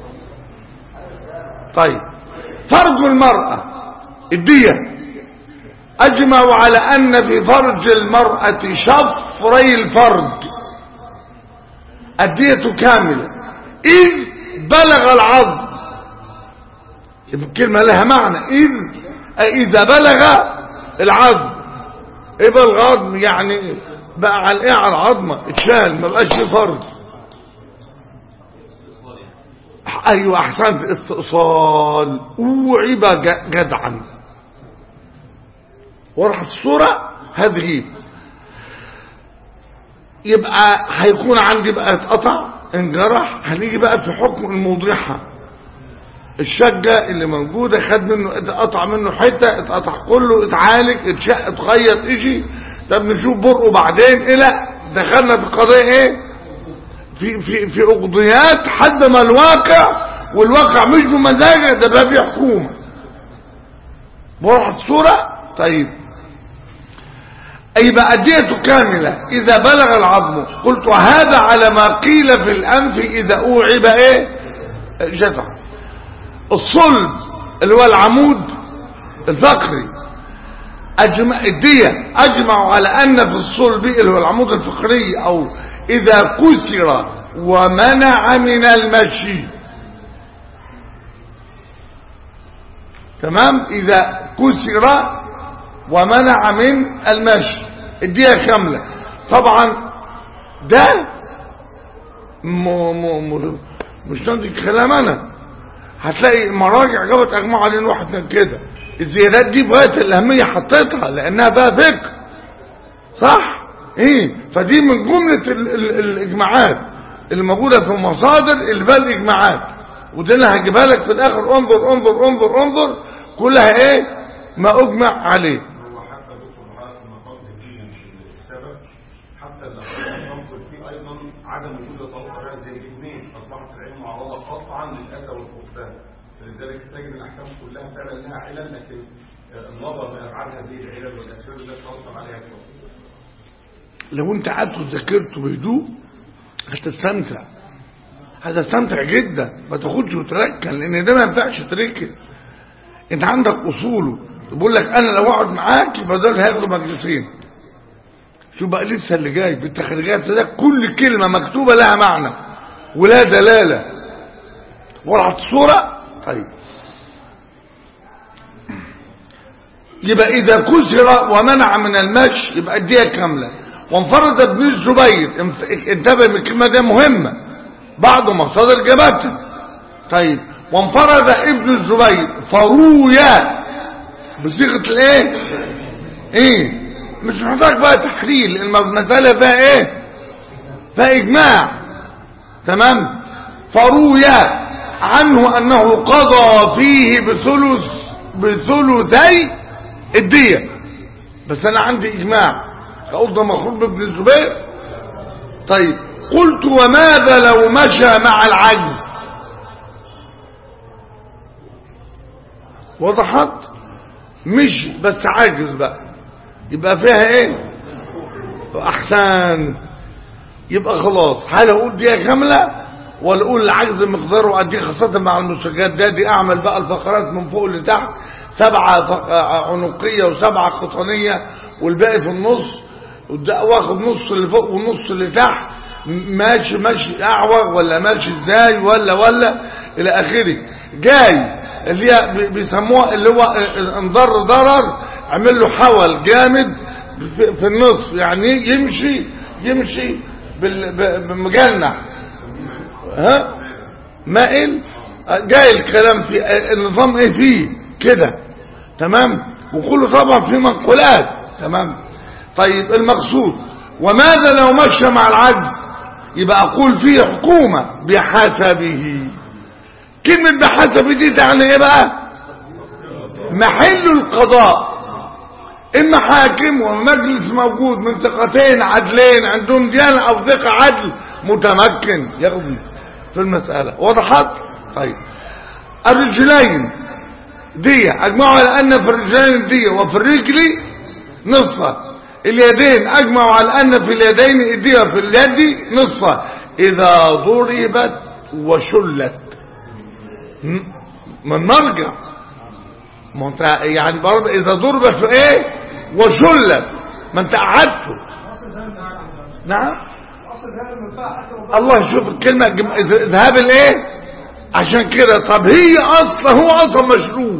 طيب فرج المرأة الدية أجمعوا على أن في فرج المرأة شفري الفرج الدية كاملة إذ بلغ العظم يبقى الكلمة لها معنى إذ إذا بلغ العظم إيه بقى العظم يعني بقى على الإيه على العظمة اتشال ما بقاش فيه فرج ايوه احسنت استئصال وعيب ج- جدعا وراحت الصورة هذه يبقى هيكون عندي بقى اتقطع انجرح هنيجي بقى في حكم الموضحة الشجة اللي موجودة خد منه اتقطع منه حتة اتقطع كله اتعالج اتشق اتخيط اجي طب نشوف برقه بعدين الى دخلنا في قضية ايه في في في اقضيات حد ما الواقع والواقع مش بمزاجه ده بقى في حكومه وضحت الصوره طيب اي بقى ديته كامله اذا بلغ العظم قلت وهذا على ما قيل في الانف اذا اوعب ايه جدع الصلب اللي هو العمود الفقري أجمع الدية أجمعوا على أن في الصلب اللي هو العمود الفقري أو إذا كسر ومنع من المشي تمام إذا كسر ومنع من المشي الدية كاملة طبعا ده م م م مش نادي كلام أنا هتلاقي مراجع جابت أجمع عليه واحد من كده الزيادات دي بغاية الأهمية حطيتها لأنها بقى فكر صح ايه فدي من جملة ال ال الإجماعات اللي موجودة في مصادر اللي بقى الإجماعات ودي اللي هجيبها لك في الآخر انظر انظر انظر انظر كلها ايه ما أجمع عليه هو حتى دكتور محمد المقام دي مش السبب حتى اللي ننقل فيه ايضا عدم وجود طريقه زي الاثنين اصبحت العلم معرضه قطعا للاذى والخبثان فلذلك تجد الاحكام كلها فعلا لها علل لكن النظر لابعاد هذه العلل والاسباب التي ترتب عليها الحكم لو انت قعدت وذاكرت بهدوء هتستمتع هتستمتع جدا ما تاخدش وتركن لان ده ما ينفعش تركن انت عندك اصوله بقول لك انا لو اقعد معاك يبقى دول هياخدوا مجلسين شوف بقى لسه اللي جاي بالتخريجات ده كل كلمه مكتوبه لها معنى ولا دلاله ورعت الصوره طيب يبقى إذا كسر ومنع من المشي يبقى الدية كاملة وانفرد ابن الزبير انف- انتبه من الكلمة دي مهمة بعض مصادر جابتها طيب وانفرد ابن الزبير فرويا بصيغة الايه ايه مش محتاج بقى تحليل المسألة فيها ايه فيها اجماع تمام فرويا عنه انه قضى فيه بثلث بثلثي الدية بس انا عندي اجماع اقول ده مخروج بابن الزبير طيب قلت وماذا لو مشى مع العجز وضحت مشي بس عاجز بقى يبقى فيها ايه احسن يبقى خلاص هل اقول دي كامله ولا اقول العجز مقداره قد ايه خاصه مع المسجات ده دي اعمل بقى الفقرات من فوق لتحت سبعه فق- عنقيه وسبعه قطنيه والباقي في النص وده واخد نص اللي فوق ونص اللي تحت م- ماشي ماشي اعوج ولا ماشي ازاي ولا ولا الى اخره جاي اللي هي بي- بيسموها اللي هو انضر ضرر عمل له حول جامد في في النص يعني يمشي يمشي بال- ب- بمجنح ها مائل جاي الكلام في النظام ايه فيه كده تمام وكله طبعا في منقولات تمام طيب المقصود وماذا لو مشى مع العجز يبقى اقول فيه حكومة بحسبه كلمة بحسب دي تعني ايه بقى محل القضاء اما حاكم ومجلس موجود من ثقتين عدلين عندهم ديانة او ثقة عدل متمكن يقضي في المسألة وضحت طيب الرجلين دية اجمعوا على ان في الرجلين دية وفي الرجل نصفة اليدين اجمعوا على ان في اليدين الدية وفي اليد نصفة اذا ضربت وشلت م- من مرجع ما انت يعني برضه اذا ضربت في ايه وشلت ما انت قعدته اصل ده المنفعه نعم اصل ده المنفعه حتى لو الله يشوف الكلمة جم- إذ- ذهاب الايه عشان كده طب هي اصلا هو اصلا مشلول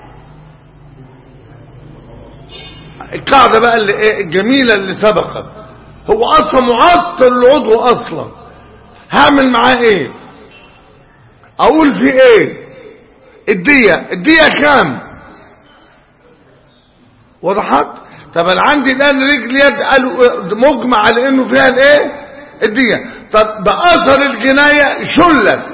القاعدة بقى اللي ايه الجميلة اللي سبقت هو اصلا معطل العضو اصلا هعمل معاه ايه اقول في ايه الدية الدية كام وضحت طب انا عندي الان رجل يد قالوا مجمع على انه فيها الايه الدية طب باثر الجناية شلت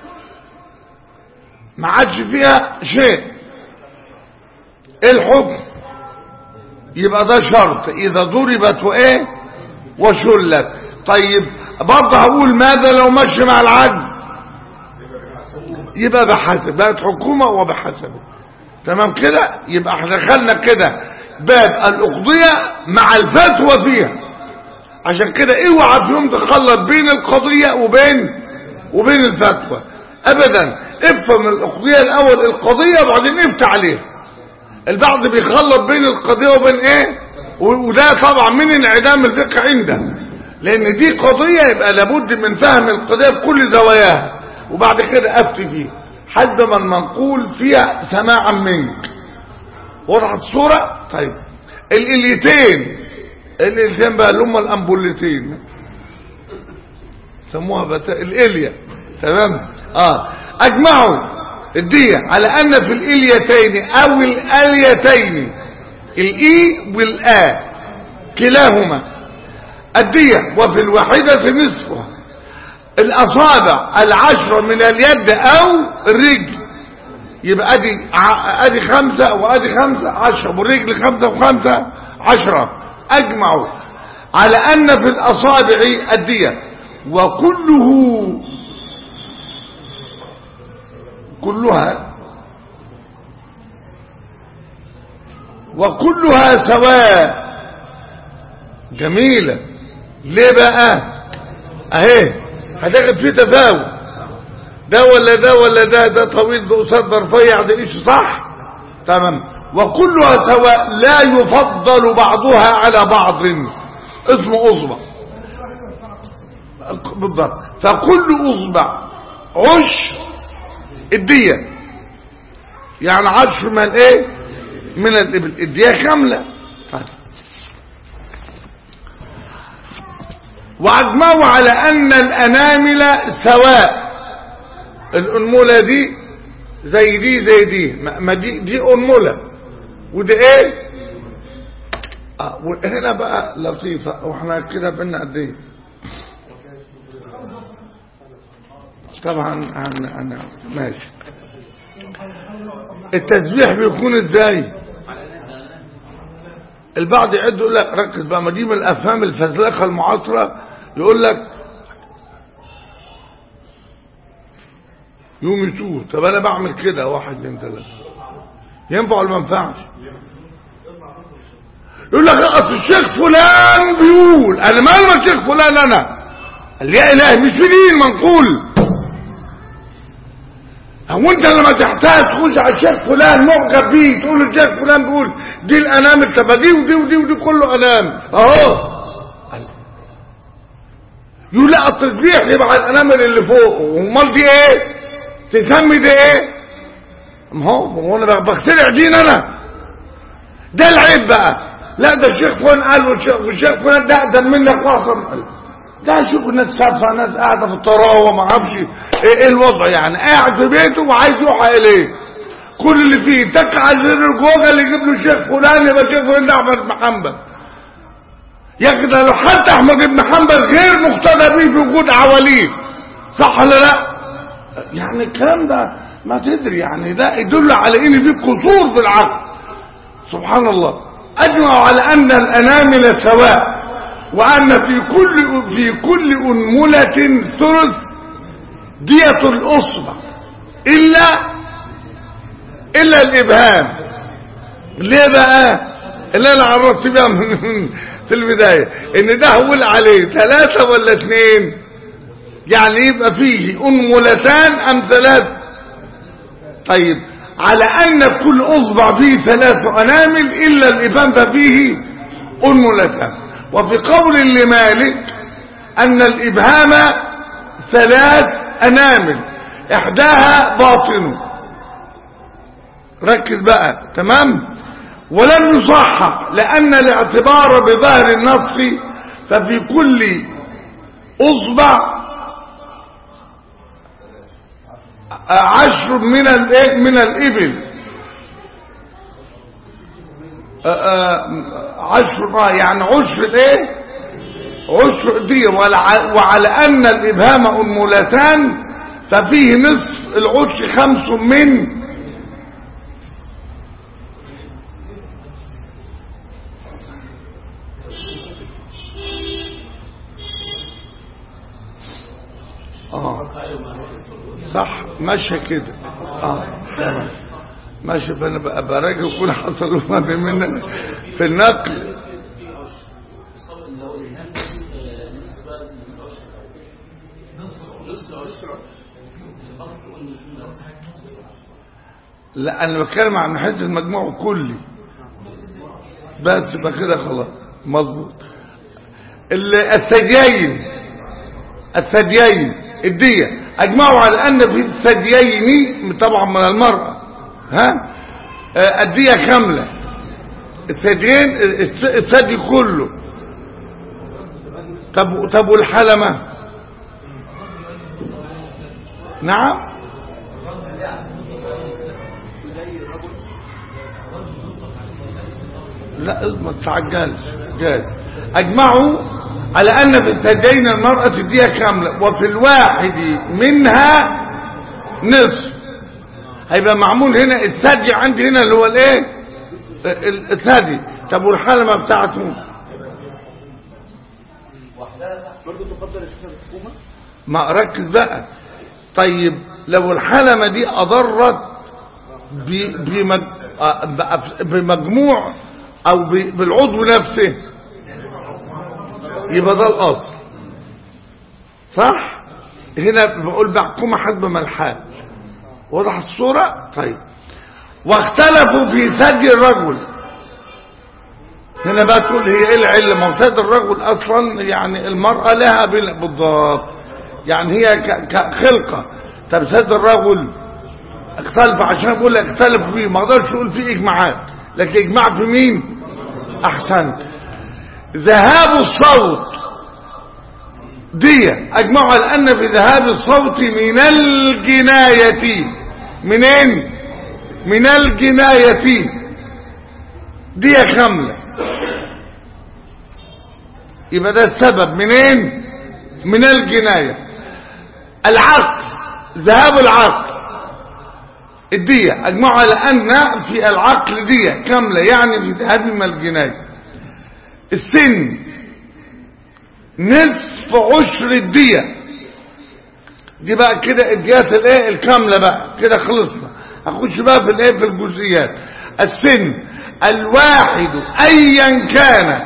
ما عادش فيها شيء ايه الحكم يبقى ده شرط اذا ضربت وايه وشلت طيب برضه هقول ماذا لو مشي مع العجز يبقى بحسب بقت حكومة وبحسبه تمام كده يبقى احنا دخلنا كده باب الأقضية مع الفتوى فيها عشان كده اوعى في يوم تخلط بين القضية وبين وبين الفتوى ابدا افهم الأقضية الاول القضية وبعدين افتح عليها البعض بيخلط بين القضية وبين ايه و- وده طبعا من انعدام الفقه عنده لان دي قضية يبقى لابد من فهم القضية بكل زواياها وبعد كده افتي فيه حد ما المنقول فيها سماعا منك وضعت الصورة طيب الاليتين الاليتين بقى اللي هم الامبولتين سموها بتا... الاليا تمام اه اجمعوا الدية على ان في الاليتين او الاليتين الاي والا كلاهما الدية وفي الواحدة نصفها الاصابع العشرة من اليد او الرجل يبقى ادي ع- ادي خمسة وادي خمسة عشرة والرجل خمسة وخمسة عشرة اجمعوا على ان في الاصابع الدية وكله كلها وكلها سواء جميلة ليه بقى اهي هتاخد فيه تفاوت ده ولا ده ولا ده ده طويل ده قصاد ده رفيع ده ايش صح تمام وكلها سواء لا يفضل بعضها على بعض اسمه اصبع بالضبط فكل اصبع عشر الدية يعني عشر من ايه من الإبل الدية كاملة طيب وأجمعوا على أن الأنامل سواء الأنملة دي زي دي زي دي ما ما دي دي أنملة ودي إيه؟ آه وهنا بقى لطيفة واحنا كده بينا قد إيه؟ طبعا أنا أنا ماشي التسبيح بيكون ازاي البعض يعد يقول لك ركز بقى ما دي من الافهام الفزلكه المعاصره يقول لك يوم يتوه طب انا بعمل كده واحد اتنين ثلاثه ينفع ولا ما ينفعش يقول لك اصل الشيخ فلان بيقول انا مال الشيخ فلان انا قال يا الهي مش في دين منقول هو انت لما تحتاج تخش على الشيخ فلان معجب بيه تقول الشيخ فلان بيقول دي الانام طب دي ودي ودي ودي كله انام اهو يقول لا التسبيح يبقى على الانامل اللي فوق امال دي ايه تسمي دي ايه ما هو ما هو انا بخترع دين انا ده العيب بقى لا ده الشيخ فلان قال والشيخ والشيخ فلان ده اقدم منك واحسن ده شوف الناس سافه ناس قاعده في الطراوه ما اعرفش ايه, ايه الوضع يعني قاعد في بيته وعايز يوحى اليه كل اللي فيه تك على زر الجوجل اللي يجيب له الشيخ فلان يبقى الشيخ فلان ده احمد بن حنبل يا اخي ده لو حتى احمد بن حنبل غير مقتدى به في وجود عواليد صح ولا لا يعني الكلام ده ما تدري يعني ده يدل على ان في قصور في العقل سبحان الله اجمعوا على ان الانامل سواء وأن في كل في كل أنملة ثلث دية الأصبع إلا إلا الإبهام ليه بقى اللي أنا عرفت بيها من في البداية إن ده هقول عليه ثلاثة ولا اثنين يعني يبقى فيه أنملتان أم ثلاث طيب على أن كل أصبع فيه ثلاث أنامل إلا الإبهام ففيه أنملتان وفي قول لمالك أن الإبهام ثلاث أنامل إحداها باطن ركز بقى تمام ولن يصحح لأن الاعتبار بظاهر النص ففي كل أصبع عشر من من الإبل عشر يعني عشر الايه عشر دي وعلى ان الابهام انملتان ففيه نصف العشر خمس من اه صح ماشيه كده اه تمام ماشي فانا بقى براجع يكون حصل ما مننا في النقل لا انا بتكلم عن حته المجموع كلي بس يبقى كده خلاص مظبوط الثديين الثديين الدية اجمعوا على ان في الثديين طبعا من المرأة ها الدية كاملة الثديين الثدي كله طب طب والحلمة نعم لا ما تعجلش جاز اجمعوا على ان في الثديين المرأة الدية كاملة وفي الواحد منها نصف هيبقى معمول هنا الثدي عندي هنا اللي هو الايه الثدي طب والحلمة بتاعته برضه تفضل الشيخ الحكومه ما ركز بقى طيب لو الحلمة دي اضرت ب- بمج... آه، بأف- بمجموع او ب- بالعضو نفسه يبقى ده الاصل صح هنا بقول بحكم حسب ملحات وضح الصورة طيب واختلفوا في ثدي الرجل هنا بقى تقول هي ايه العله ما هو ثدي الرجل اصلا يعني المرأة لها بال- بالضبط يعني هي ك- كخلقة طب ثدي الرجل اختلف عشان بقول لك اختلف فيه ما اقدرش اقول فيه اجماعات لكن اجماع في مين احسن ذهاب الصوت دية اجمعوا على ان في ذهاب الصوت من الجناية منين من الجناية دية كاملة يبقى ده السبب منين من الجناية العقل ذهاب العقل الدية اجمعوا على ان في العقل دية كاملة يعني في ذهاب من الجناية السن نصف عشر الدية دي بقى كده الديات الايه الكاملة بقى كده خلصنا اخش بقى في الايه في الجزئيات السن الواحد ايا كان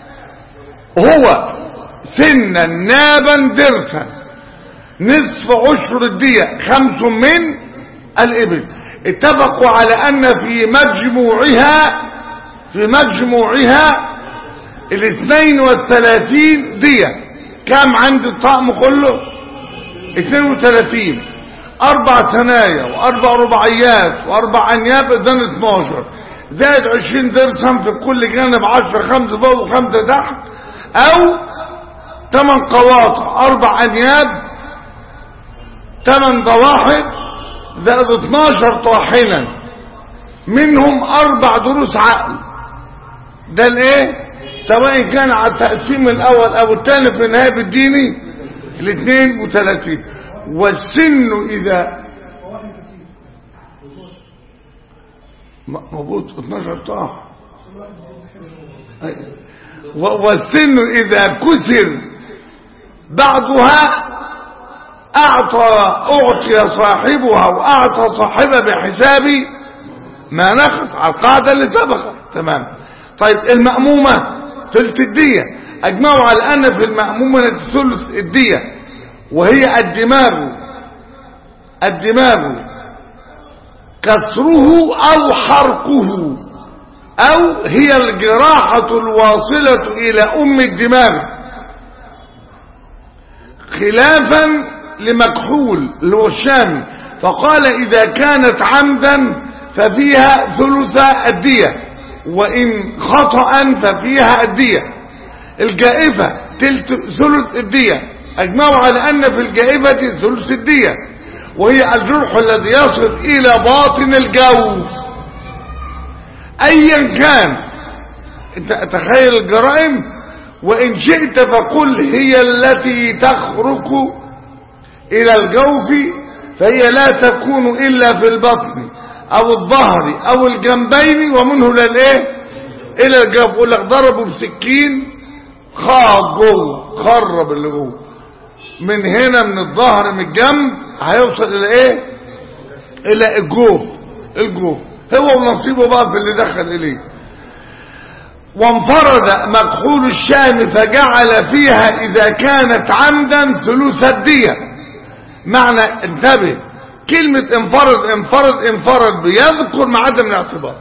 هو سنا نابا درسا نصف عشر الدية خمس من الإبل اتفقوا على أن في مجموعها في مجموعها الاثنين والثلاثين دية كم عند الطقم كله اثنين وثلاثين أربع ثنايا وأربع رباعيات وأربع أنياب إذن اتناشر زائد عشرين درسا في كل جانب عشر خمسة فوق وخمسة تحت أو ثمان قواطع أربع أنياب ثمان ضواحب زائد 12 طاحنا منهم أربع دروس عقل ده الايه سواء كان على التقسيم الأول أو الثاني في النهاية الديني الاثنين وثلاثين والسن إذا مضبوط 12 طاح والسن إذا كسر بعضها أعطى أعطي صاحبها وأعطى صاحبها بحساب ما نقص على القاعدة اللي سبقت تمام طيب المأمومة ثلث الدية أجمعوا على أن في المأمومة ثلث الدية وهي الدماغ الدماغ كسره أو حرقه أو هي الجراحة الواصلة إلى أم الدماغ خلافا لمكحول اللي هو الشامي فقال إذا كانت عمدا ففيها ثلث الدية وإن خطأ ففيها الدية الجائفة ثلث الدية أجمعوا على أن في الجائفة ثلث الدية وهي الجرح الذي يصل إلى باطن الجوف أيا كان تخيل الجرائم وإن شئت فقل هي التي تخرق إلى الجوف فهي لا تكون إلا في البطن أو الظهر أو الجنبين ومنه للإيه إلى الجوف يقول لك ضربوا بسكين خاب جوه خرب اللي جوه من هنا من الظهر من الجنب هيوصل إلى إيه إلى الجوف الجوف هو ونصيبه بقى في اللي دخل إليه وانفرد مكحول الشام فجعل فيها إذا كانت عمدا ثلث الدية معنى انتبه كلمة انفرد انفرد انفرد بيذكر مع عدم الاعتبار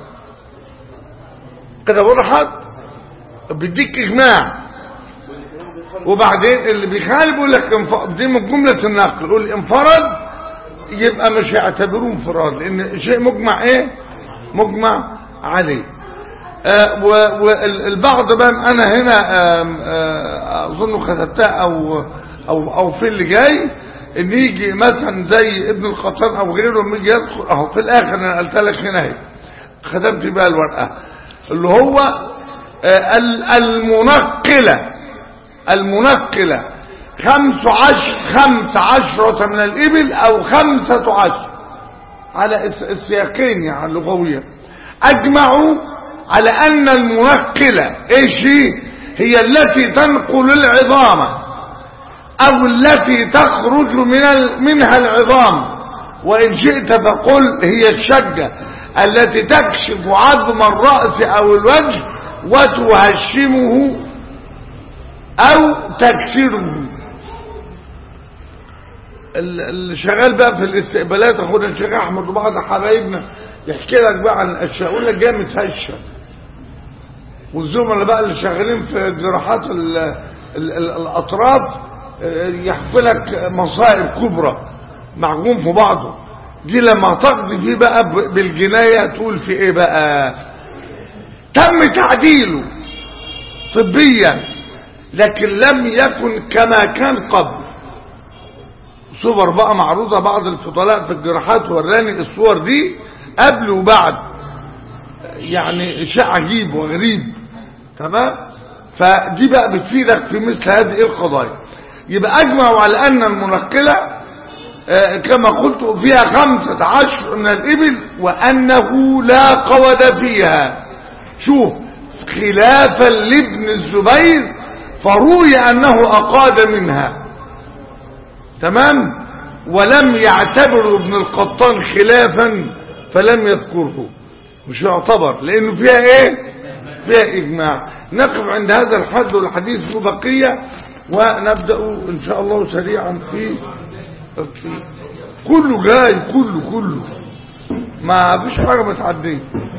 كده وضحت بيديك اجماع وبعدين اللي بيخالف يقول لك انف- دي من جملة النقل يقول انفرد يبقى مش هيعتبروه انفراد لان شيء مجمع ايه مجمع عليه آه، و- والبعض بقى انا هنا آم، آه، اظن خدتها او او او في اللي جاي ان يجي مثلا زي ابن القطان او غيره لما يجي يدخل اهو في الاخر انا قلت لك هنا اهي ختمت بقى الورقه اللي هو آه، ال- المنقله المنقله خمس عشر خمس عشرة من الإبل أو خمسة عشر على الس- السياقين يعني لغويا أجمعوا على أن المنقلة إيش هي هي التي تنقل العظام أو التي تخرج من ال- منها العظام وإن شئت فقل هي الشجة التي تكشف عظم الرأس أو الوجه وتهشمه أو تكسره ال- اللي شغال بقى في الاستقبالات اخونا الشيخ احمد وبعض حبايبنا يحكي لك بقى عن الاشياء يقول لك جاي متهشم والزملاء بقى اللي شغالين في جراحات ال ال ال الاطراف آه، يحكي لك مصائب كبرى معجون في بعضه دي لما تقضي فيه بقى ب- بالجنايه تقول في ايه بقى تم تعديله طبيا لكن لم يكن كما كان قبل صور بقى معروضة بعض الفضلاء في الجراحات وراني الصور دي قبل وبعد يعني شيء عجيب وغريب تمام فدي بقى بتفيدك في مثل هذه القضايا يبقى اجمعوا على ان المنقلة آه، كما قلت فيها خمسة عشر من الإبل وأنه لا قود فيها شوف خلافا لابن الزبير فروي أنه أقاد منها تمام ولم يعتبر ابن القطان خلافا فلم يذكره مش يعتبر لأنه فيها ايه فيها إجماع نقف عند هذا الحد والحديث له بقية ونبدأ إن شاء الله سريعا في في- كله جاي كله كله ما فيش حاجة متعدية